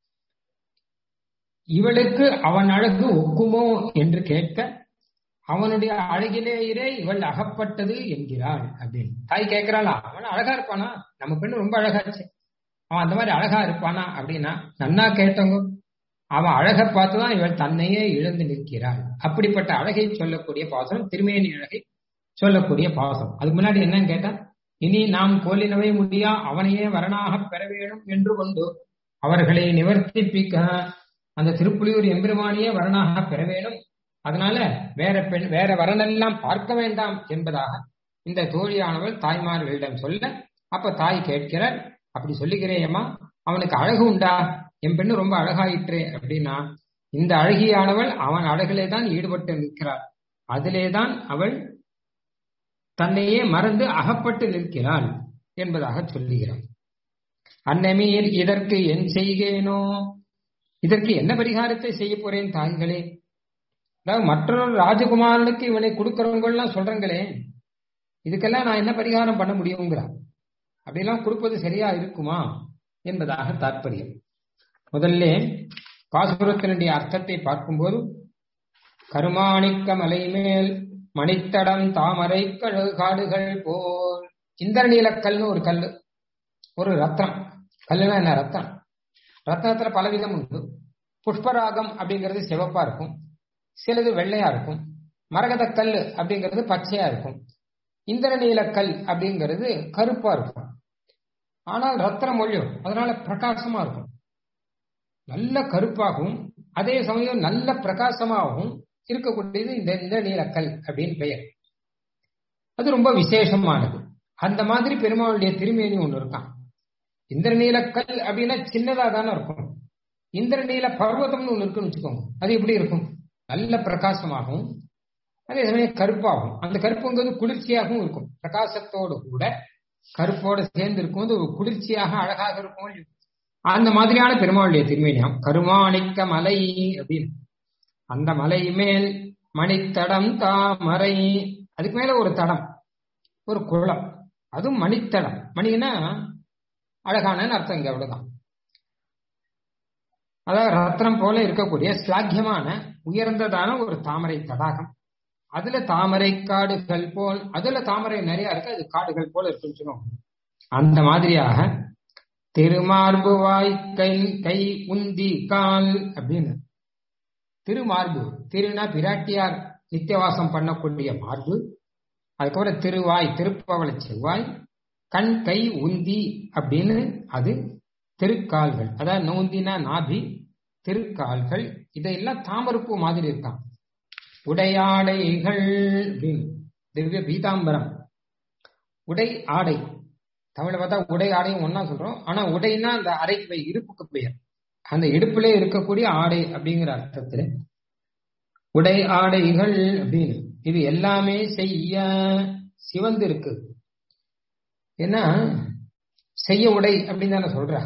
இவளுக்கு அவன் அழகு ஒக்குமோ என்று கேட்க அவனுடைய அழகிலேயே இவள் அகப்பட்டது என்கிறாள் அப்படின்னு தாய் கேட்கிறாளா அவன் அழகா இருப்பானா நம்ம பெண்ணு ரொம்ப அழகாச்சு அவன் அந்த மாதிரி அழகா இருப்பானா அப்படின்னா நன்னா கேட்டவங்க அவன் அழகை பார்த்துதான் இவள் தன்னையே இழந்து நிற்கிறாள் அப்படிப்பட்ட அழகை சொல்லக்கூடிய பாசம் திருமேனி அழகை சொல்லக்கூடிய பாசம் அதுக்கு முன்னாடி என்னன்னு கேட்டா இனி நாம் கோலினவை முடியா அவனையே வரனாக பெற வேணும் என்று கொண்டு அவர்களை நிவர்த்திப்பிக்க அந்த திருப்புலியூர் எம்பெருமானியே வரனாக பெற வேணும் அதனால வேற பெண் வேற வரனெல்லாம் பார்க்க வேண்டாம் என்பதாக இந்த தோழியானவள் தாய்மார்களிடம் சொல்ல அப்ப தாய் கேட்கிறார் அப்படி சொல்லுகிறேயம்மா அவனுக்கு அழகு உண்டா என் பெண்ணு ரொம்ப அழகாயிற்றே அப்படின்னா இந்த அழகியானவள் அவன் அழகிலே தான் ஈடுபட்டு நிற்கிறாள் அதிலேதான் அவள் தன்னையே மறந்து அகப்பட்டு நிற்கிறாள் என்பதாக சொல்லுகிறான் அன்னமீர் இதற்கு என் செய்கேனோ இதற்கு என்ன பரிகாரத்தை செய்ய போறேன் தாய்களே அதாவது மற்றொரு ராஜகுமாரனுக்கு இவனை கொடுக்கறவங்கலாம் சொல்றங்களே இதுக்கெல்லாம் நான் என்ன பரிகாரம் பண்ண முடியுங்கிறா அப்படிலாம் கொடுப்பது சரியா இருக்குமா என்பதாக தாற்பயம் முதல்ல பாசுரத்தினுடைய அர்த்தத்தை பார்க்கும்போது கருமாணிக்க மலை மேல் மணித்தடம் தாமரை கழு காடுகள் போல் இந்திரநீலக்கல்னு ஒரு கல் ஒரு ரத்னம் கல்லுனா என்ன ரத்தம் ரத்னத்துல பலவிதம் உண்டு புஷ்பராகம் அப்படிங்கிறது சிவப்பா இருக்கும் சிலது வெள்ளையா இருக்கும் மரகத கல் அப்படிங்கிறது பச்சையா இருக்கும் இந்திரநீலக்கல் அப்படிங்கிறது கருப்பா இருக்கும் ஆனால் ரத்னம் ஒழியும் அதனால பிரகாசமா இருக்கும் நல்ல கருப்பாகவும் அதே சமயம் நல்ல பிரகாசமாகவும் இருக்கக்கூடியது இந்த இந்திரநீலக்கல் அப்படின்னு பெயர் அது ரொம்ப விசேஷமானது அந்த மாதிரி பெருமாளுடைய திருமேனி ஒன்று இருக்கான் இந்திரநீலக்கல் அப்படின்னா சின்னதா தானே இருக்கும் இந்திரநீல பர்வதம்னு ஒன்று இருக்குன்னு வச்சுக்கோங்க அது எப்படி இருக்கும் நல்ல பிரகாசமாகவும் அதே சமயம் கருப்பாகும் அந்த கருப்புங்கிறது குளிர்ச்சியாகவும் இருக்கும் பிரகாசத்தோடு கூட கருப்போட சேர்ந்து இருக்கும்போது ஒரு குளிர்ச்சியாக அழகாக இருக்கும் அந்த மாதிரியான பெருமாளுடைய திருமேனியாம் கருமாணிக்க மலை அப்படின்னு அந்த மலை மேல் மணித்தடம் தாமரை அதுக்கு மேல ஒரு தடம் ஒரு குளம் அதுவும் மணித்தடம் மணின்னா அழகான அர்த்தம் இங்க அவ்வளவுதான் அதாவது ரத்னம் போல இருக்கக்கூடிய ஸ்லாக்கியமான உயர்ந்ததான ஒரு தாமரை தடாகம் அதுல தாமரை காடுகள் போல் அதுல தாமரை நிறைய இருக்கு அது காடுகள் போல இருக்குன்னு சொல்லுவோம் அந்த மாதிரியாக திருமார்பு வாய் கை கை உந்தி கால் அப்படின்னு திருமார்பு திருனா பிராட்டியார் நித்தியவாசம் பண்ணக்கூடிய மார்பு அதுக்கப்புறம் திருவாய் திருப்பவள செவ்வாய் கண் கை உந்தி அப்படின்னு அது திருக்கால்கள் அதாவது நோந்தினா நாபி திருக்கால்கள் இதையெல்லாம் தாமரப்பூ மாதிரி இருக்கான் உடையாடைகள் அப்படின்னு திவ்ய பீதாம்பரம் உடை ஆடை தமிழ்ல பார்த்தா உடை ஆடையும் ஒன்னா சொல்றோம் ஆனா உடைனா அந்த அறைக்கு போய் இருப்புக்கு பெயர் அந்த இடுப்புல இருக்கக்கூடிய ஆடை அப்படிங்கிற அர்த்தத்துல உடை ஆடைகள் அப்படின்னு இது எல்லாமே செய்ய சிவந்து இருக்கு ஏன்னா செய்ய உடை அப்படின்னு தானே சொல்றா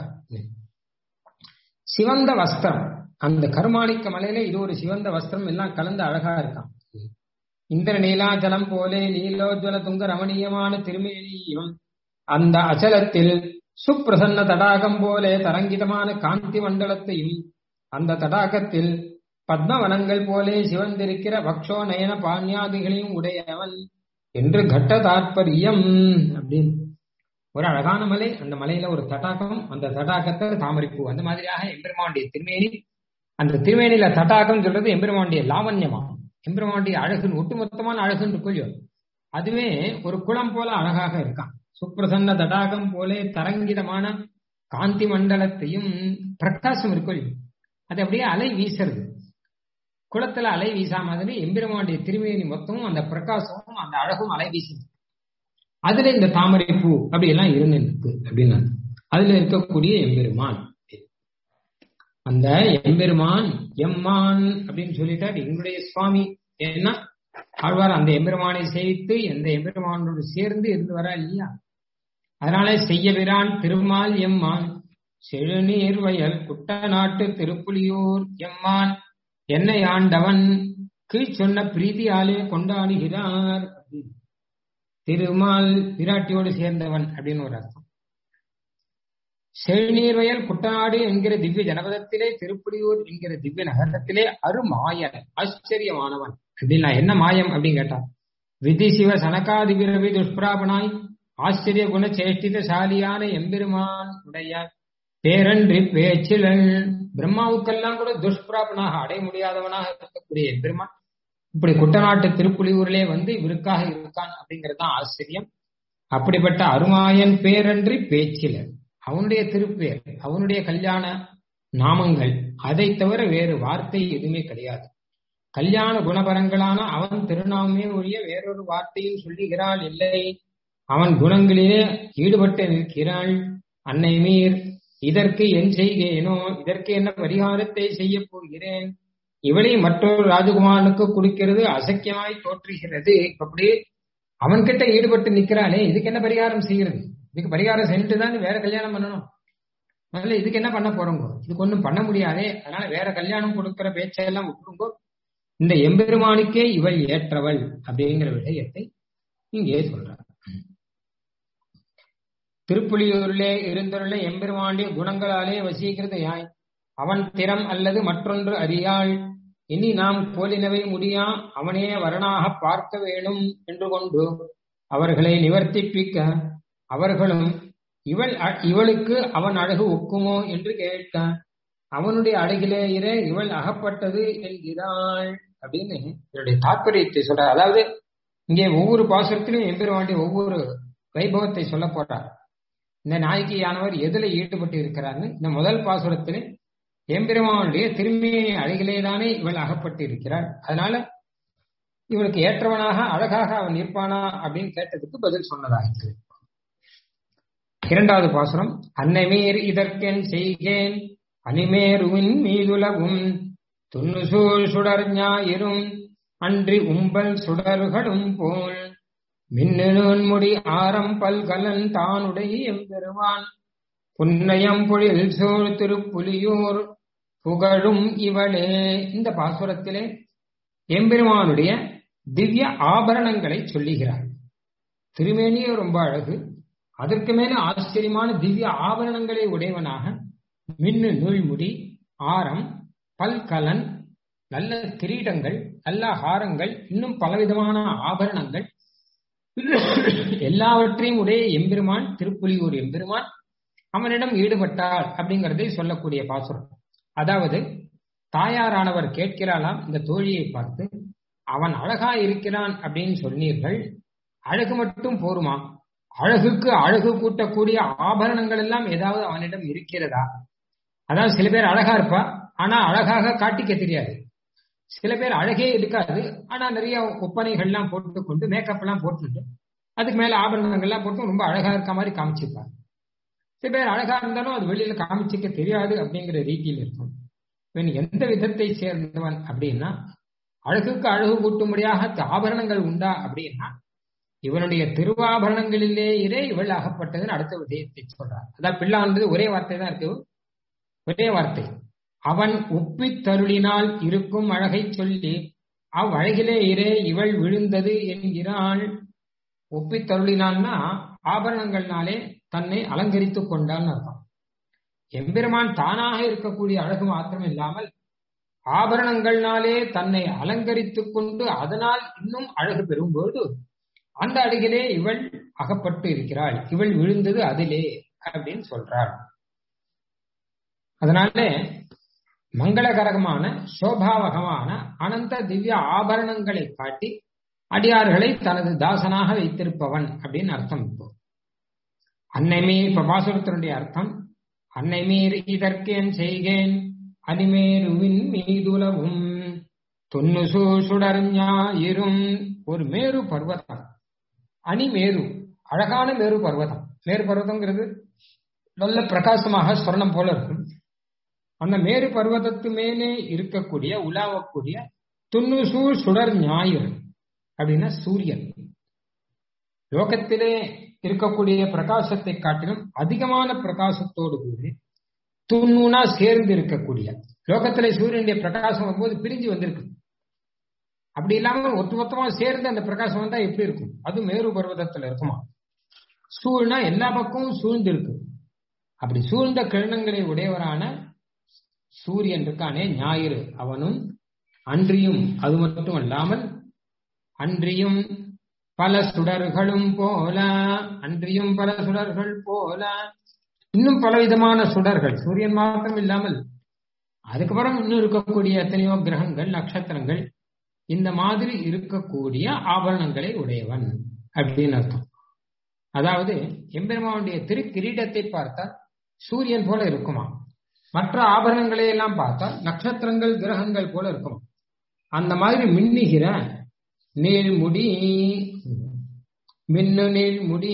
சிவந்த வஸ்திரம் அந்த கருமாணிக்க மலையில இது ஒரு சிவந்த வஸ்திரம் எல்லாம் கலந்து அழகா இருக்கான் இந்திர நீலாச்சலம் போலே நீலோஜ்வல துங்க ரமணீயமான திருமேனியும் அந்த அச்சலத்தில் சுப்பிரசன்ன தடாகம் போலே தரங்கிதமான காந்தி மண்டலத்தையும் அந்த தடாகத்தில் பத்மவனங்கள் போலே சிவந்திருக்கிற பக்ஷோ நயன பாண்யாதிகளையும் உடையவன் என்று கட்ட தாற்பயம் அப்படின்னு ஒரு அழகான மலை அந்த மலையில ஒரு தடாகம் அந்த தடாகத்துல தாமரைப்பூ அந்த மாதிரியாக எம்பெருமானுடைய திருமேனி அந்த திருமேனியில தடாகம் சொல்றது எம்பெருமானுடைய லாவண்யமா எம்பெருமானுடைய அழகுன்னு ஒட்டுமொத்தமான அழகுன்னு இருக்குல்லையோ அதுவே ஒரு குளம் போல அழகாக இருக்கான் சுப்பிரசன்ன தடாகம் போலே தரங்கிதமான காந்தி மண்டலத்தையும் பிரகாசம் இருக்கும் அது அப்படியே அலை வீசுறது குளத்துல அலை வீசா மாதிரி எம்பெருமானுடைய திருமேனி மொத்தமும் அந்த பிரகாசமும் அந்த அழகும் அலை வீசுது அதுல இந்த தாமரை பூ அப்படி எல்லாம் இருந்துருக்கு அப்படின்னு அதுல இருக்கக்கூடிய எம்பெருமான் அந்த எம்பெருமான் எம்மான் அப்படின்னு சொல்லிட்டார் எங்களுடைய சுவாமி ஏன்னா ஆழ்வார் அந்த எம்பெருமானை சேவித்து எந்த எம்பெருமானோடு சேர்ந்து இருந்து வரா இல்லையா அதனால செய்யவிரான் திருமால் எம்மான் செழுநீர் வயல் குட்டநாட்டு திருப்புலியூர் எம்மான் என்னை ஆண்டவன் கீழ் சொன்ன பிரீதியாலே கொண்டாடுகிறார் திருமால் பிராட்டியோடு சேர்ந்தவன் அப்படின்னு ஒரு அர்த்தம் செழுநீர்வயல் குட்டநாடு என்கிற திவ்ய ஜனபதத்திலே திருப்புலியூர் என்கிற திவ்ய நகரத்திலே அருமாயன் ஆச்சரியமானவன் அப்படின்னா என்ன மாயம் அப்படின்னு கேட்டா விதி சிவ சனகாதிபிரவி துஷ்பிராபனாய் ஆச்சரிய குண சேஷ்டிதசாலியான எம்பெருமான் உடைய பேரன்றி பேச்சிலன் பிரம்மாவுக்கெல்லாம் கூட துஷ்பிராபனாக அடைய முடியாதவனாக இருக்கக்கூடிய எம்பெருமான் இப்படி குட்டநாட்டு திருப்புலியூரிலே வந்து இவருக்காக இருக்கான் அப்படிங்கிறது தான் ஆச்சரியம் அப்படிப்பட்ட அருமாயன் பேரன்றி பேச்சிலன் அவனுடைய திருப்பேர் அவனுடைய கல்யாண நாமங்கள் அதை தவிர வேறு வார்த்தை எதுவுமே கிடையாது கல்யாண குணபரங்களான அவன் திருநாமே ஒழிய வேறொரு வார்த்தையும் சொல்லுகிறாள் இல்லை அவன் குணங்களிலே ஈடுபட்டு நிற்கிறாள் அன்னை மீர் இதற்கு என் செய்கேனோ இதற்கு என்ன பரிகாரத்தை செய்ய போகிறேன் இவளை மற்றொரு ராஜகுமாரனுக்கு கொடுக்கிறது அசக்கியமாய் தோற்றுகிறது அப்படி அவன்கிட்ட ஈடுபட்டு நிக்கிறானே இதுக்கு என்ன பரிகாரம் செய்யறது இதுக்கு பரிகாரம் செஞ்சுட்டு தான் வேற கல்யாணம் பண்ணணும் முதல்ல இதுக்கு என்ன பண்ண போறோங்க இதுக்கு ஒன்றும் பண்ண முடியாதே அதனால வேற கல்யாணம் கொடுக்கிற பேச்சையெல்லாம் விட்டுருங்கோ இந்த எம்பெருமானுக்கே இவள் ஏற்றவள் அப்படிங்கிற விடயத்தை இங்கே சொல்றார் திருப்புலியூரிலே இருந்துள்ள எம்பெருமானுடைய குணங்களாலே வசீகிறது யாய் அவன் திறம் அல்லது மற்றொன்று அறியாள் இனி நாம் போலினவை முடியா அவனே வரனாக பார்க்க வேணும் என்று கொண்டு அவர்களை நிவர்த்திப்பிக்க அவர்களும் இவள் இவளுக்கு அவன் அழகு ஒக்குமோ என்று கேட்க அவனுடைய அழகிலே இர இவள் அகப்பட்டது என்கிறாள் அப்படின்னு என்னுடைய தாற்பயத்தை சொல்ற அதாவது இங்கே ஒவ்வொரு பாசுரத்திலும் எம்பெருமாண்டி ஒவ்வொரு வைபவத்தை சொல்ல போறார் இந்த நாயகியானவர் எதுல ஈடுபட்டு இருக்கிறார்னு இந்த முதல் பாசுரத்திலே எம்பெருமானுடைய திருமேனி அழகிலேதானே இவள் அகப்பட்டு இருக்கிறாள் அதனால இவளுக்கு ஏற்றவனாக அழகாக அவன் இருப்பானா அப்படின்னு கேட்டதுக்கு பதில் சொன்னதாக இரண்டாவது பாசுரம் அன்னமேர் இதற்கென் செய்கேன் அனிமேருவின் மீதுலவும் துன்னுசூழ் சுடர் ஞாயிரும் அன்றி உம்பல் சுடர்களும் போல் மின்னூன் முடி ஆரம் பல்கலன் தானுடைய எம்பெருமான் புன்னயம் பொழில் சூழ் திருப்புலியூர் புகழும் இவளே இந்த பாசுரத்திலே எம்பெருமானுடைய திவ்ய ஆபரணங்களை சொல்லுகிறார் திருமேனியே ரொம்ப அழகு அதற்கு மேல ஆச்சரியமான திவ்ய ஆபரணங்களை உடையவனாக மின்னு நூல்முடி ஆரம் பல்கலன் நல்ல கிரீடங்கள் நல்ல ஹாரங்கள் இன்னும் பலவிதமான ஆபரணங்கள் எல்லாவற்றையும் உடைய எம்பெருமான் திருப்புலியூர் எம்பெருமான் அவனிடம் ஈடுபட்டாள் அப்படிங்கறதை சொல்லக்கூடிய பாசுரம் அதாவது தாயாரானவர் கேட்கிறாளாம் இந்த தோழியை பார்த்து அவன் அழகா இருக்கிறான் அப்படின்னு சொன்னீர்கள் அழகு மட்டும் போருமா அழகுக்கு அழகு கூட்டக்கூடிய ஆபரணங்கள் எல்லாம் ஏதாவது அவனிடம் இருக்கிறதா அதாவது சில பேர் அழகா இருப்பா ஆனா அழகாக காட்டிக்க தெரியாது சில பேர் அழகே இருக்காது ஆனா நிறைய ஒப்பனைகள்லாம் போட்டுக்கொண்டு மேக்கப் எல்லாம் போட்டுட்டு அதுக்கு மேல ஆபரணங்கள்லாம் போட்டு ரொம்ப அழகா இருக்க மாதிரி காமிச்சிருப்பாங்க சில பேர் அழகா இருந்தாலும் அது வெளியில காமிச்சிக்க தெரியாது அப்படிங்கிற ரீதியில் இருக்கும் இவன் எந்த விதத்தை சேர்ந்தவன் அப்படின்னா அழகுக்கு அழகு கூட்டும்படியாக ஆபரணங்கள் உண்டா அப்படின்னா இவனுடைய திருவாபரணங்களிலே இரே இவள் அகப்பட்டதுன்னு அடுத்த விடயத்தை சொல்றார் அதான் பிள்ளானது ஒரே வார்த்தை தான் இருக்கு ஒரே வார்த்தை அவன் உப்பி தருளினால் இருக்கும் அழகை சொல்லி அவ்வழகிலே இரே இவள் விழுந்தது என்கிறாள் ஒப்பி தருளினால்னா ஆபரணங்கள்னாலே தன்னை அலங்கரித்துக் கொண்டான்னு அர்த்தம் எம்பெருமான் தானாக இருக்கக்கூடிய அழகு மாத்திரம் இல்லாமல் ஆபரணங்கள்னாலே தன்னை அலங்கரித்துக் கொண்டு அதனால் இன்னும் அழகு பெறும்போது அந்த அழகிலே இவள் அகப்பட்டு இருக்கிறாள் இவள் விழுந்தது அதிலே அப்படின்னு சொல்றாள் அதனால மங்களகரகமான சோபாவகமான அனந்த திவ்ய ஆபரணங்களை காட்டி அடியார்களை தனது தாசனாக வைத்திருப்பவன் அப்படின்னு அர்த்தம் இப்போ அன்னைமீர் இப்ப பாசுரத்தினுடைய அர்த்தம் அன்னைமீர் இதற்கேன் செய்கேன் அனிமேருவின் மீதுலவும் தொன்னுசு சுடர் ஞாயிரும் ஒரு மேரு பர்வதம் அணிமேரு அழகான மேரு பர்வதம் மேரு பர்வதம்ங்கிறது நல்ல பிரகாசமாக சொர்ணம் போல இருக்கும் அந்த மேரு பர்வதத்து மேலே இருக்கக்கூடிய உலாவக்கூடிய துன்னுசூ சுடர் ஞாயிறு அப்படின்னா சூரியன் லோகத்திலே இருக்கக்கூடிய பிரகாசத்தை காட்டிலும் அதிகமான பிரகாசத்தோடு கூடி துண்ணுனா சேர்ந்து இருக்கக்கூடிய லோகத்திலே சூரியனுடைய பிரகாசம் வரும்போது பிரிஞ்சு வந்திருக்கு அப்படி இல்லாம ஒட்டுமொத்தமா சேர்ந்து அந்த பிரகாசம் வந்தா எப்படி இருக்கும் அது மேரு பர்வதத்துல இருக்குமா சூழ்னா எல்லா பக்கமும் சூழ்ந்து இருக்கு அப்படி சூழ்ந்த கிரணங்களை உடையவரான சூரியன் இருக்கானே ஞாயிறு அவனும் அன்றியும் அது மட்டும் அல்லாமல் அன்றியும் பல சுடர்களும் போல அன்றியும் பல சுடர்கள் போல இன்னும் பல விதமான சுடர்கள் சூரியன் மாத்திரம் இல்லாமல் அதுக்கப்புறம் இன்னும் இருக்கக்கூடிய எத்தனையோ கிரகங்கள் நட்சத்திரங்கள் இந்த மாதிரி இருக்கக்கூடிய ஆபரணங்களை உடையவன் அப்படின்னு அர்த்தம் அதாவது எம்பெருமானுடைய திரு கிரீடத்தை பார்த்தால் சூரியன் போல இருக்குமா மற்ற ஆபரணங்களை எல்லாம் பார்த்தால் நட்சத்திரங்கள் கிரகங்கள் போல இருக்குமா அந்த மாதிரி மின்னுகிற நீள்முடி மின்னு நீள்முடி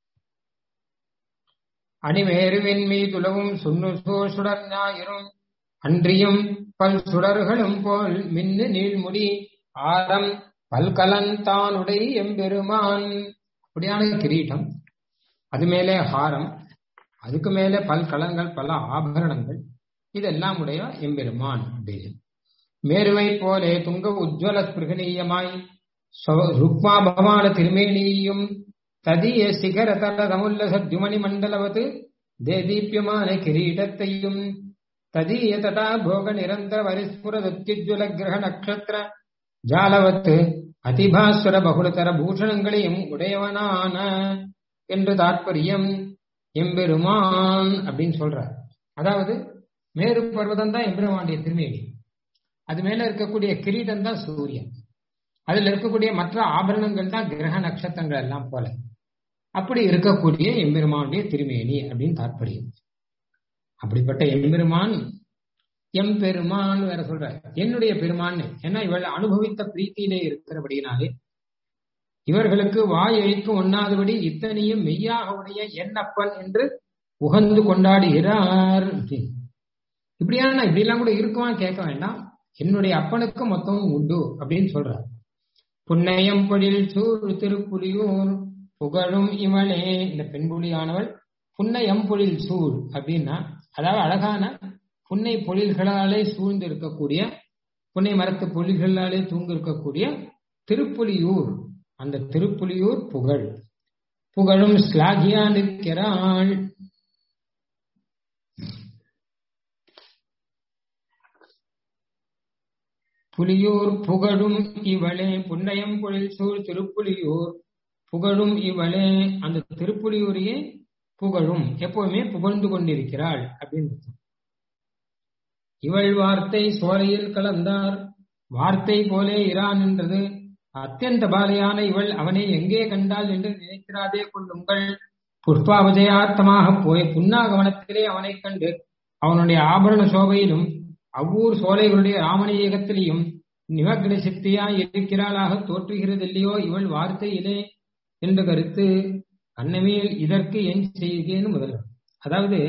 அணிமேருவின் மீதுலவும் சுண்ணு சுடர் ஞாயிறும் அன்றியும் பல் சுடர்களும் போல் மின்னு நீள்முடி ஆரம் பல்கலந்தானுடை எம்பெருமான் அப்படியான கிரீட்டம் அது மேலே ஹாரம் அதுக்கு மேலே பல்கலங்கள் பல ஆபரணங்கள் இதெல்லாம் உடைய எம்பெருமான் அப்படின்னு மேருவை போலே துங்க உஜ்வல ஸ்பிருகணீயமாய் ருக்மா பகவான திருமேனியும் ததிய சிகர தல தமுல்ல சத்யுமணி மண்டலவத்து தேதீப்பியமான கிரீடத்தையும் ததீய ததா போக நிரந்தர வரிஸ்புர தத்யுஜ்வல கிரக நட்சத்திர ஜாலவத்து அதிபாஸ்வர பகுலதர பூஷணங்களையும் உடையவனான என்று தாற்பயம் எம்பெருமான் அப்படின்னு சொல்றார் அதாவது மேரு பர்வதம் தான் எம்பெருமானுடைய திருமேனி அது மேல இருக்கக்கூடிய கிரீடம் தான் சூரியன் அதுல இருக்கக்கூடிய மற்ற ஆபரணங்கள் தான் கிரக நட்சத்திரங்கள் எல்லாம் போல அப்படி இருக்கக்கூடிய எம்பெருமானுடைய திருமேனி அப்படின்னு தாற்பயம் அப்படிப்பட்ட எம்பெருமான் எம் பெருமான் வேற சொல்ற என்னுடைய பெருமான் ஏன்னா இவள் அனுபவித்த பிரீத்தியிலே இருக்கிறபடியினாலே இவர்களுக்கு வாய் அழிக்க ஒண்ணாதபடி இத்தனையும் மெய்யாக உடைய என்னப்பன் என்று உகந்து கொண்டாடுகிறார் இப்படியான இப்படி எல்லாம் கூட இருக்குமான்னு கேட்க வேண்டாம் என்னுடைய அப்பனுக்கு மொத்தம் உண்டு அப்படின்னு சொல்றார் புன்னையம் பொழில் சூழ் திருப்புலியூர் புகழும் இவளே இந்த பெண்புலியானவள் புன்னையம் பொழில் சூழ் அப்படின்னா அதாவது அழகான புன்னை பொழில்களாலே சூழ்ந்து இருக்கக்கூடிய புன்னை மரத்து பொழில்களாலே தூங்கி இருக்கக்கூடிய திருப்புலியூர் அந்த திருப்புலியூர் புகழ் புகழும் ஸ்லாகியா நிற்கிறாள் புலியூர் புகழும் இவளே புன்னயம் பொழில் சூழ் திருப்புலியூர் புகழும் இவளே அந்த திருப்புலியூரையே புகழும் எப்பவுமே புகழ்ந்து கொண்டிருக்கிறாள் அப்படின்னு இவள் வார்த்தை சோலையில் கலந்தார் வார்த்தை போலே இரான் என்றது அத்தியந்த பாலையான இவள் அவனை எங்கே கண்டாள் என்று நினைக்கிறாதே கொள்ளுங்கள் புஷ்பாபஜயார்த்தமாக போய் புன்னாகவனத்திலே அவனை கண்டு அவனுடைய ஆபரண சோபையிலும் அவ்வூர் சோலைகளுடைய ராமணியகத்திலேயும் நிமக்ன சித்தியாய் இருக்கிறாளாக தோற்றுகிறது இல்லையோ இவள் வார்த்தையிலே என்று கருத்து அன்னமேல் இதற்கு என் செய்கேன்னு முதல் அதாவது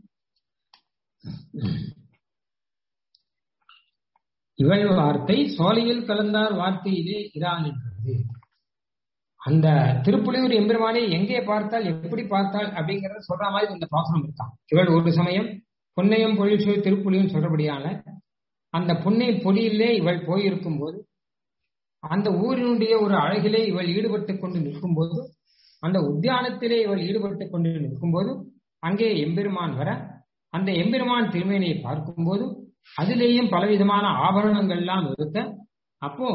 இவள் வார்த்தை சோலையில் கலந்தார் வார்த்தையிலே இரான் என்றது அந்த திருப்புலியூர் எம்பெருமானை எங்கே பார்த்தால் எப்படி பார்த்தால் அப்படிங்கறத சொல்ற மாதிரி இந்த பாசனம் இருக்கான் இவள் ஒரு சமயம் புன்னையம் பொழில் திருப்புலியும் சொல்றபடியால அந்த புன்னை பொலியிலே இவள் போயிருக்கும் போது அந்த ஊரினுடைய ஒரு அழகிலே இவள் ஈடுபட்டு கொண்டு நிற்கும் போது அந்த உத்தியானத்திலே இவள் ஈடுபட்டு கொண்டு நிற்கும் போது அங்கே எம்பெருமான் வர அந்த எம்பெருமான் திருமேனியை பார்க்கும்போது அதிலேயும் பலவிதமான ஆபரணங்கள்லாம் இருக்க அப்போ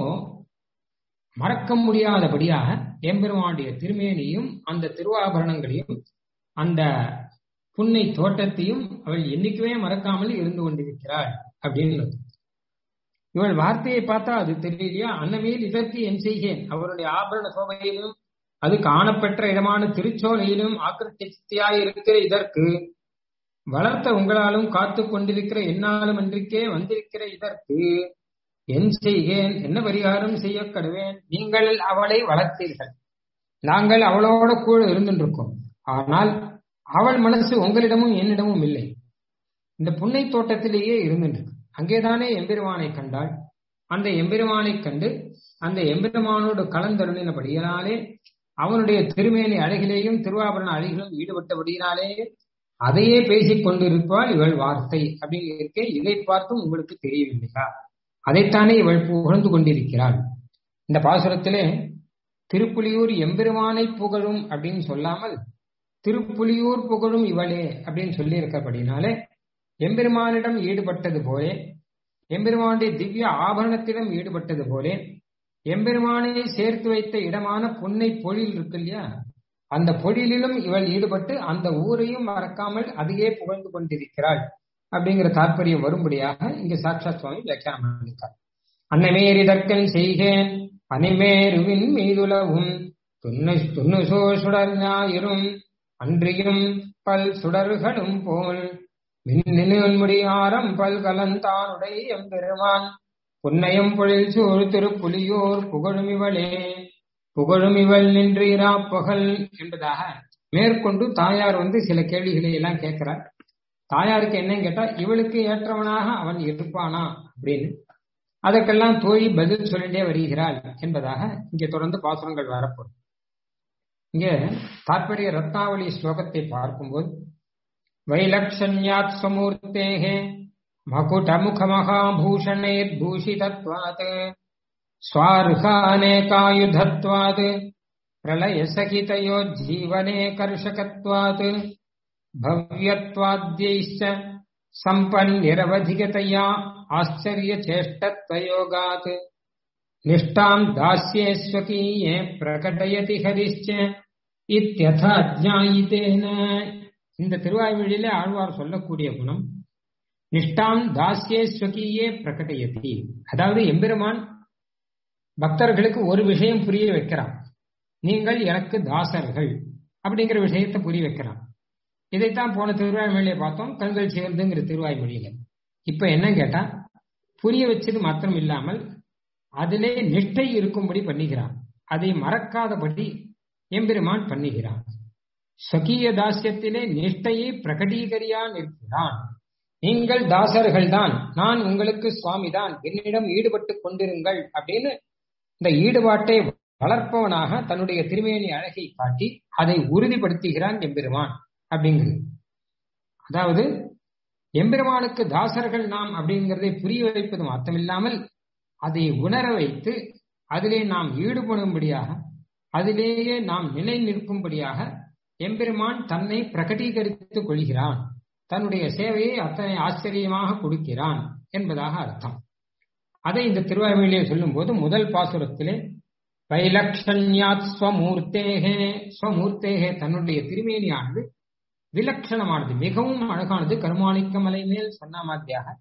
மறக்க முடியாதபடியாக எம்பெருமானுடைய திருமேனியும் அந்த திருவாபரணங்களையும் அந்த புன்னை தோட்டத்தையும் அவள் என்னைக்குமே மறக்காமல் இருந்து கொண்டிருக்கிறாள் அப்படின்னு இவள் வார்த்தையை பார்த்தா அது தெரியலையா அன்னமேல் இதற்கு என் செய்கேன் அவருடைய ஆபரண சோபையிலும் அது காணப்பெற்ற இடமான திருச்சோலையிலும் ஆக்கிரத்தியாய் இருக்கிற இதற்கு வளர்த்த உங்களாலும் காத்து கொண்டிருக்கிற என்னாலும் அன்றைக்கே வந்திருக்கிற இதற்கு என் செய்கேன் என்ன பரிகாரம் செய்ய கடுவேன் நீங்கள் அவளை வளர்த்தீர்கள் நாங்கள் அவளோட கூட இருந்துருக்கோம் ஆனால் அவள் மனசு உங்களிடமும் என்னிடமும் இல்லை இந்த புன்னை தோட்டத்திலேயே இருந்துருக்கு அங்கேதானே எம்பெருமானை கண்டாள் அந்த எம்பெருமானை கண்டு அந்த எம்பெருமானோடு கலந்தருளினபடியினாலே அவனுடைய திருமேனி அழகிலேயும் திருவாபரண அழகிலும் ஈடுபட்டபடியினாலே அதையே பேசிக் கொண்டிருப்பாள் இவள் வார்த்தை அப்படிங்கிறதுக்கே இதை பார்த்தும் உங்களுக்கு தெரியவில்லையா அதைத்தானே இவள் புகழ்ந்து கொண்டிருக்கிறாள் இந்த பாசுரத்திலே திருப்புலியூர் எம்பெருமானை புகழும் அப்படின்னு சொல்லாமல் திருப்புலியூர் புகழும் இவளே அப்படின்னு சொல்லி இருக்கபடினாலே எம்பெருமானிடம் ஈடுபட்டது போலே எம்பெருமானுடைய திவ்ய ஆபரணத்திடம் ஈடுபட்டது போலே எம்பெருமானை சேர்த்து வைத்த இடமான புன்னை பொழில் இருக்கு இல்லையா அந்த பொழிலிலும் இவள் ஈடுபட்டு அந்த ஊரையும் மறக்காமல் அதையே புகழ்ந்து கொண்டிருக்கிறாள் அப்படிங்கிற தாற்பயம் வரும்படியாக இங்கு சாட்சாத் சுவாமி வியாக்கியானம் பண்ணிருக்கார் அன்னமேரிதற்கன் செய்கேன் அனைமேருவின் மீதுலவும் துண்ணு துண்ணு சோ சுடர் ஞாயிறும் அன்றியும் பல் சுடர்களும் போல் மின்னில் ஆரம் பல் கலந்தானுடைய எம்பெருமான் புன்னையம் பொழில் சூழ் திருப்புலியோர் புகழுமிவளே புகழுமிவள் நின்று பகல் என்பதாக மேற்கொண்டு தாயார் வந்து சில கேள்விகளை எல்லாம் கேட்கிறார் தாயாருக்கு என்னன்னு கேட்டா இவளுக்கு ஏற்றவனாக அவன் இருப்பானா அப்படின்னு அதற்கெல்லாம் தோழி பதில் சொல்லிட்டே வருகிறாள் என்பதாக இங்கே தொடர்ந்து பாசுரங்கள் வரப்படும் இங்கே தாற்பரிய ரத்னாவளி ஸ்லோகத்தை பார்க்கும்போது வைலக்ஷண்யாத் சமூர்த்தேகே मकुटमुखमहाभूषणैर्भूषितत्वात् स्वार्हानेकायुधत्वात् प्रलयसहितयोज्जीवने कर्षकत्वात् भव्यत्वाद्यैश्च सम्पन्निरवधिकतया आश्चर्यचेष्टत्वयोगात् निष्ठाम् दास्ये स्वकीये प्रकटयति हरिश्च இத்தியதா ஜாயித்தேன இந்த திருவாய்மொழியில ஆழ்வார் சொல்லக்கூடிய குணம் நிஷ்டாம் தாஸ்யே ஸ்வகியே பிரகடயதி அதாவது எம்பெருமான் பக்தர்களுக்கு ஒரு விஷயம் புரிய வைக்கிறான் நீங்கள் எனக்கு தாசர்கள் அப்படிங்கிற விஷயத்தை புரிய வைக்கிறான் இதைத்தான் போன திருவாய்மொழியை பார்த்தோம் கண்கள் சிவந்துங்கிற திருவாய்மொழியில இப்ப என்ன கேட்டா புரிய வச்சது மாத்திரம் இல்லாமல் அதிலே நிஷ்டை இருக்கும்படி பண்ணுகிறான் அதை மறக்காதபடி எம்பெருமான் பண்ணுகிறான் ஸ்வகீய தாசியத்திலே நிஷ்டையை பிரகடீகரியா நிற்கிறான் நீங்கள் தாசர்கள் தான் நான் உங்களுக்கு சுவாமி தான் என்னிடம் ஈடுபட்டு கொண்டிருங்கள் அப்படின்னு இந்த ஈடுபாட்டை வளர்ப்பவனாக தன்னுடைய திருமேனி அழகை காட்டி அதை உறுதிப்படுத்துகிறான் எம்பெருமான் அப்படிங்கிறது அதாவது எம்பெருமானுக்கு தாசர்கள் நாம் அப்படிங்கிறதை புரிய வைப்பது மாத்திரமில்லாமல் அதை உணர வைத்து அதிலே நாம் ஈடுபடும்படியாக அதிலேயே நாம் நிலை நிற்கும்படியாக எம்பெருமான் தன்னை பிரகடீகரித்துக் கொள்கிறான் தன்னுடைய சேவையை அத்தனை ஆச்சரியமாக கொடுக்கிறான் என்பதாக அர்த்தம் அதை இந்த திருவாய்மொழியை சொல்லும் போது முதல் பாசுரத்திலே வைலக்ஷண்யாத் ஸ்வமூர்த்தேகே ஸ்வமூர்த்தேகே தன்னுடைய திருமேனியானது விலட்சணமானது மிகவும் அழகானது கருமாணிக்க மலை மேல் சொன்ன மாதிரியாக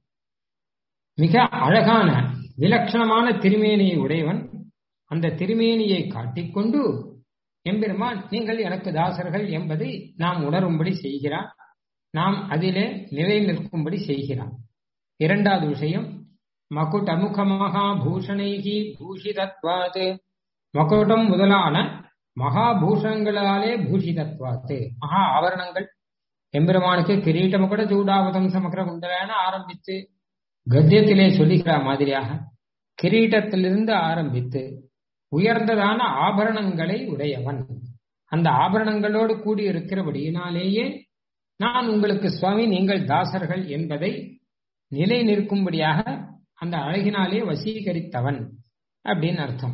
மிக அழகான விலட்சணமான திருமேனியை உடையவன் அந்த திருமேனியை காட்டிக்கொண்டு எம்பெருமான் நீங்கள் எனக்கு தாசர்கள் என்பதை நாம் உணரும்படி செய்கிறான் நாம் அதிலே நிலை நிற்கும்படி செய்கிறான் இரண்டாவது விஷயம் மகுட் அமுக மகாபூஷணைகி பூஷிதத்வாது மகுடம் முதலான மகாபூஷணங்களாலே பூஷிதத்வாத்து மகா ஆவரணங்கள் எம்பெருமானுக்கு கிரீட்டம் கூட சூடாவதம் சமக்கர குண்டலான ஆரம்பித்து கத்தியத்திலே சொல்லுகிற மாதிரியாக கிரீட்டத்திலிருந்து ஆரம்பித்து உயர்ந்ததான ஆபரணங்களை உடையவன் அந்த ஆபரணங்களோடு கூடி இருக்கிறபடியினாலேயே நான் உங்களுக்கு சுவாமி நீங்கள் தாசர்கள் என்பதை நிலை நிற்கும்படியாக அந்த அழகினாலே வசீகரித்தவன் அப்படின்னு அர்த்தம்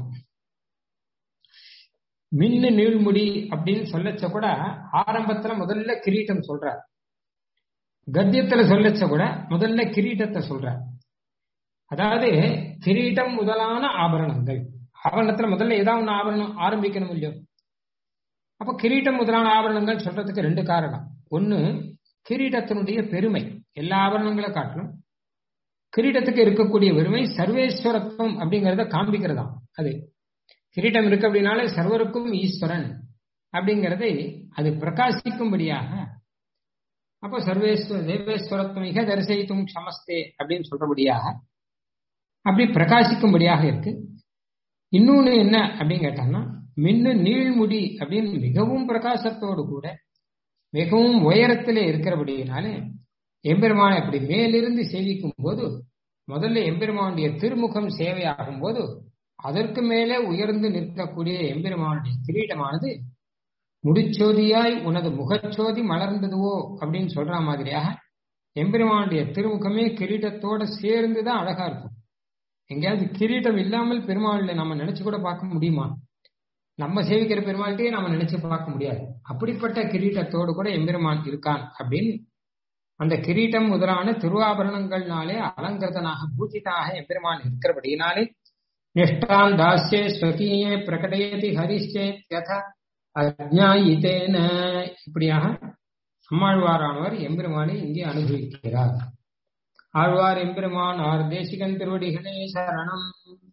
மின்னு நீழ்முடி அப்படின்னு சொல்லச்ச கூட ஆரம்பத்துல முதல்ல கிரீட்டம் சொல்றார் கத்தியத்துல சொல்லச்ச கூட முதல்ல கிரீட்டத்தை சொல்றார் அதாவது கிரீட்டம் முதலான ஆபரணங்கள் ஆபரணத்துல முதல்ல ஏதாவது ஒன்று ஆபரணம் ஆரம்பிக்கணும் இல்லையோ அப்ப கிரீட்டம் முதலான ஆபரணங்கள் சொல்றதுக்கு ரெண்டு காரணம் ஒன்னு கிரீடத்தினுடைய பெருமை எல்லா ஆபரணங்களை காட்டிலும் கிரீடத்துக்கு இருக்கக்கூடிய பெருமை சர்வேஸ்வரத்துவம் அப்படிங்கறத காண்பிக்கிறதா அது கிரீடம் இருக்கு அப்படின்னாலே சர்வருக்கும் ஈஸ்வரன் அப்படிங்கறதை அது பிரகாசிக்கும்படியாக அப்போ சர்வேஸ்வர தேவேஸ்வரத்துவம் மிக தரிசயித்தும் க்ஷமஸ்தே அப்படின்னு சொல்றபடியாக அப்படி பிரகாசிக்கும்படியாக இருக்கு இன்னொன்னு என்ன அப்படின்னு கேட்டாங்கன்னா மின்னு நீழ்முடி அப்படின்னு மிகவும் பிரகாசத்தோடு கூட மிகவும் உயரத்திலே இருக்கிறபடியினாலே எம்பெருமானை அப்படி மேலிருந்து சேவிக்கும் போது முதல்ல எம்பெருமானுடைய திருமுகம் சேவையாகும் போது அதற்கு மேலே உயர்ந்து நிற்கக்கூடிய எம்பெருமானுடைய கிரீடமானது முடிச்சோதியாய் உனது முகச்சோதி மலர்ந்ததுவோ அப்படின்னு சொல்ற மாதிரியாக எம்பெருமானுடைய திருமுகமே கிரீடத்தோட சேர்ந்துதான் அழகா இருக்கும் எங்கேயாவது கிரீடம் இல்லாமல் பெருமாள்ல நம்ம நினைச்சு கூட பார்க்க முடியுமா நம்ம சேவிக்கிற பெருமாள்கிட்டயே நம்ம நினைச்சு பார்க்க முடியாது அப்படிப்பட்ட கிரீட்டத்தோடு கூட எம்பெருமான் இருக்கான் அப்படின்னு அந்த கிரீட்டம் முதலான திருவாபரணங்கள்னாலே அலங்கிருதனாக பூஜிதாக எம்பெருமான் இருக்கிறபடினாலே நிஷ்டான் தாஸ்யே ஸ்வகீயே பிரகடயதி ஹரிஷே யத அஜ்ஞாயித்தேன இப்படியாக நம்மாழ்வாரானவர் எம்பெருமானை இங்கே அனுபவிக்கிறார் ஆழ்வார் எம்பெருமான் ஆர் தேசிகன் திருவடிகளே சரணம்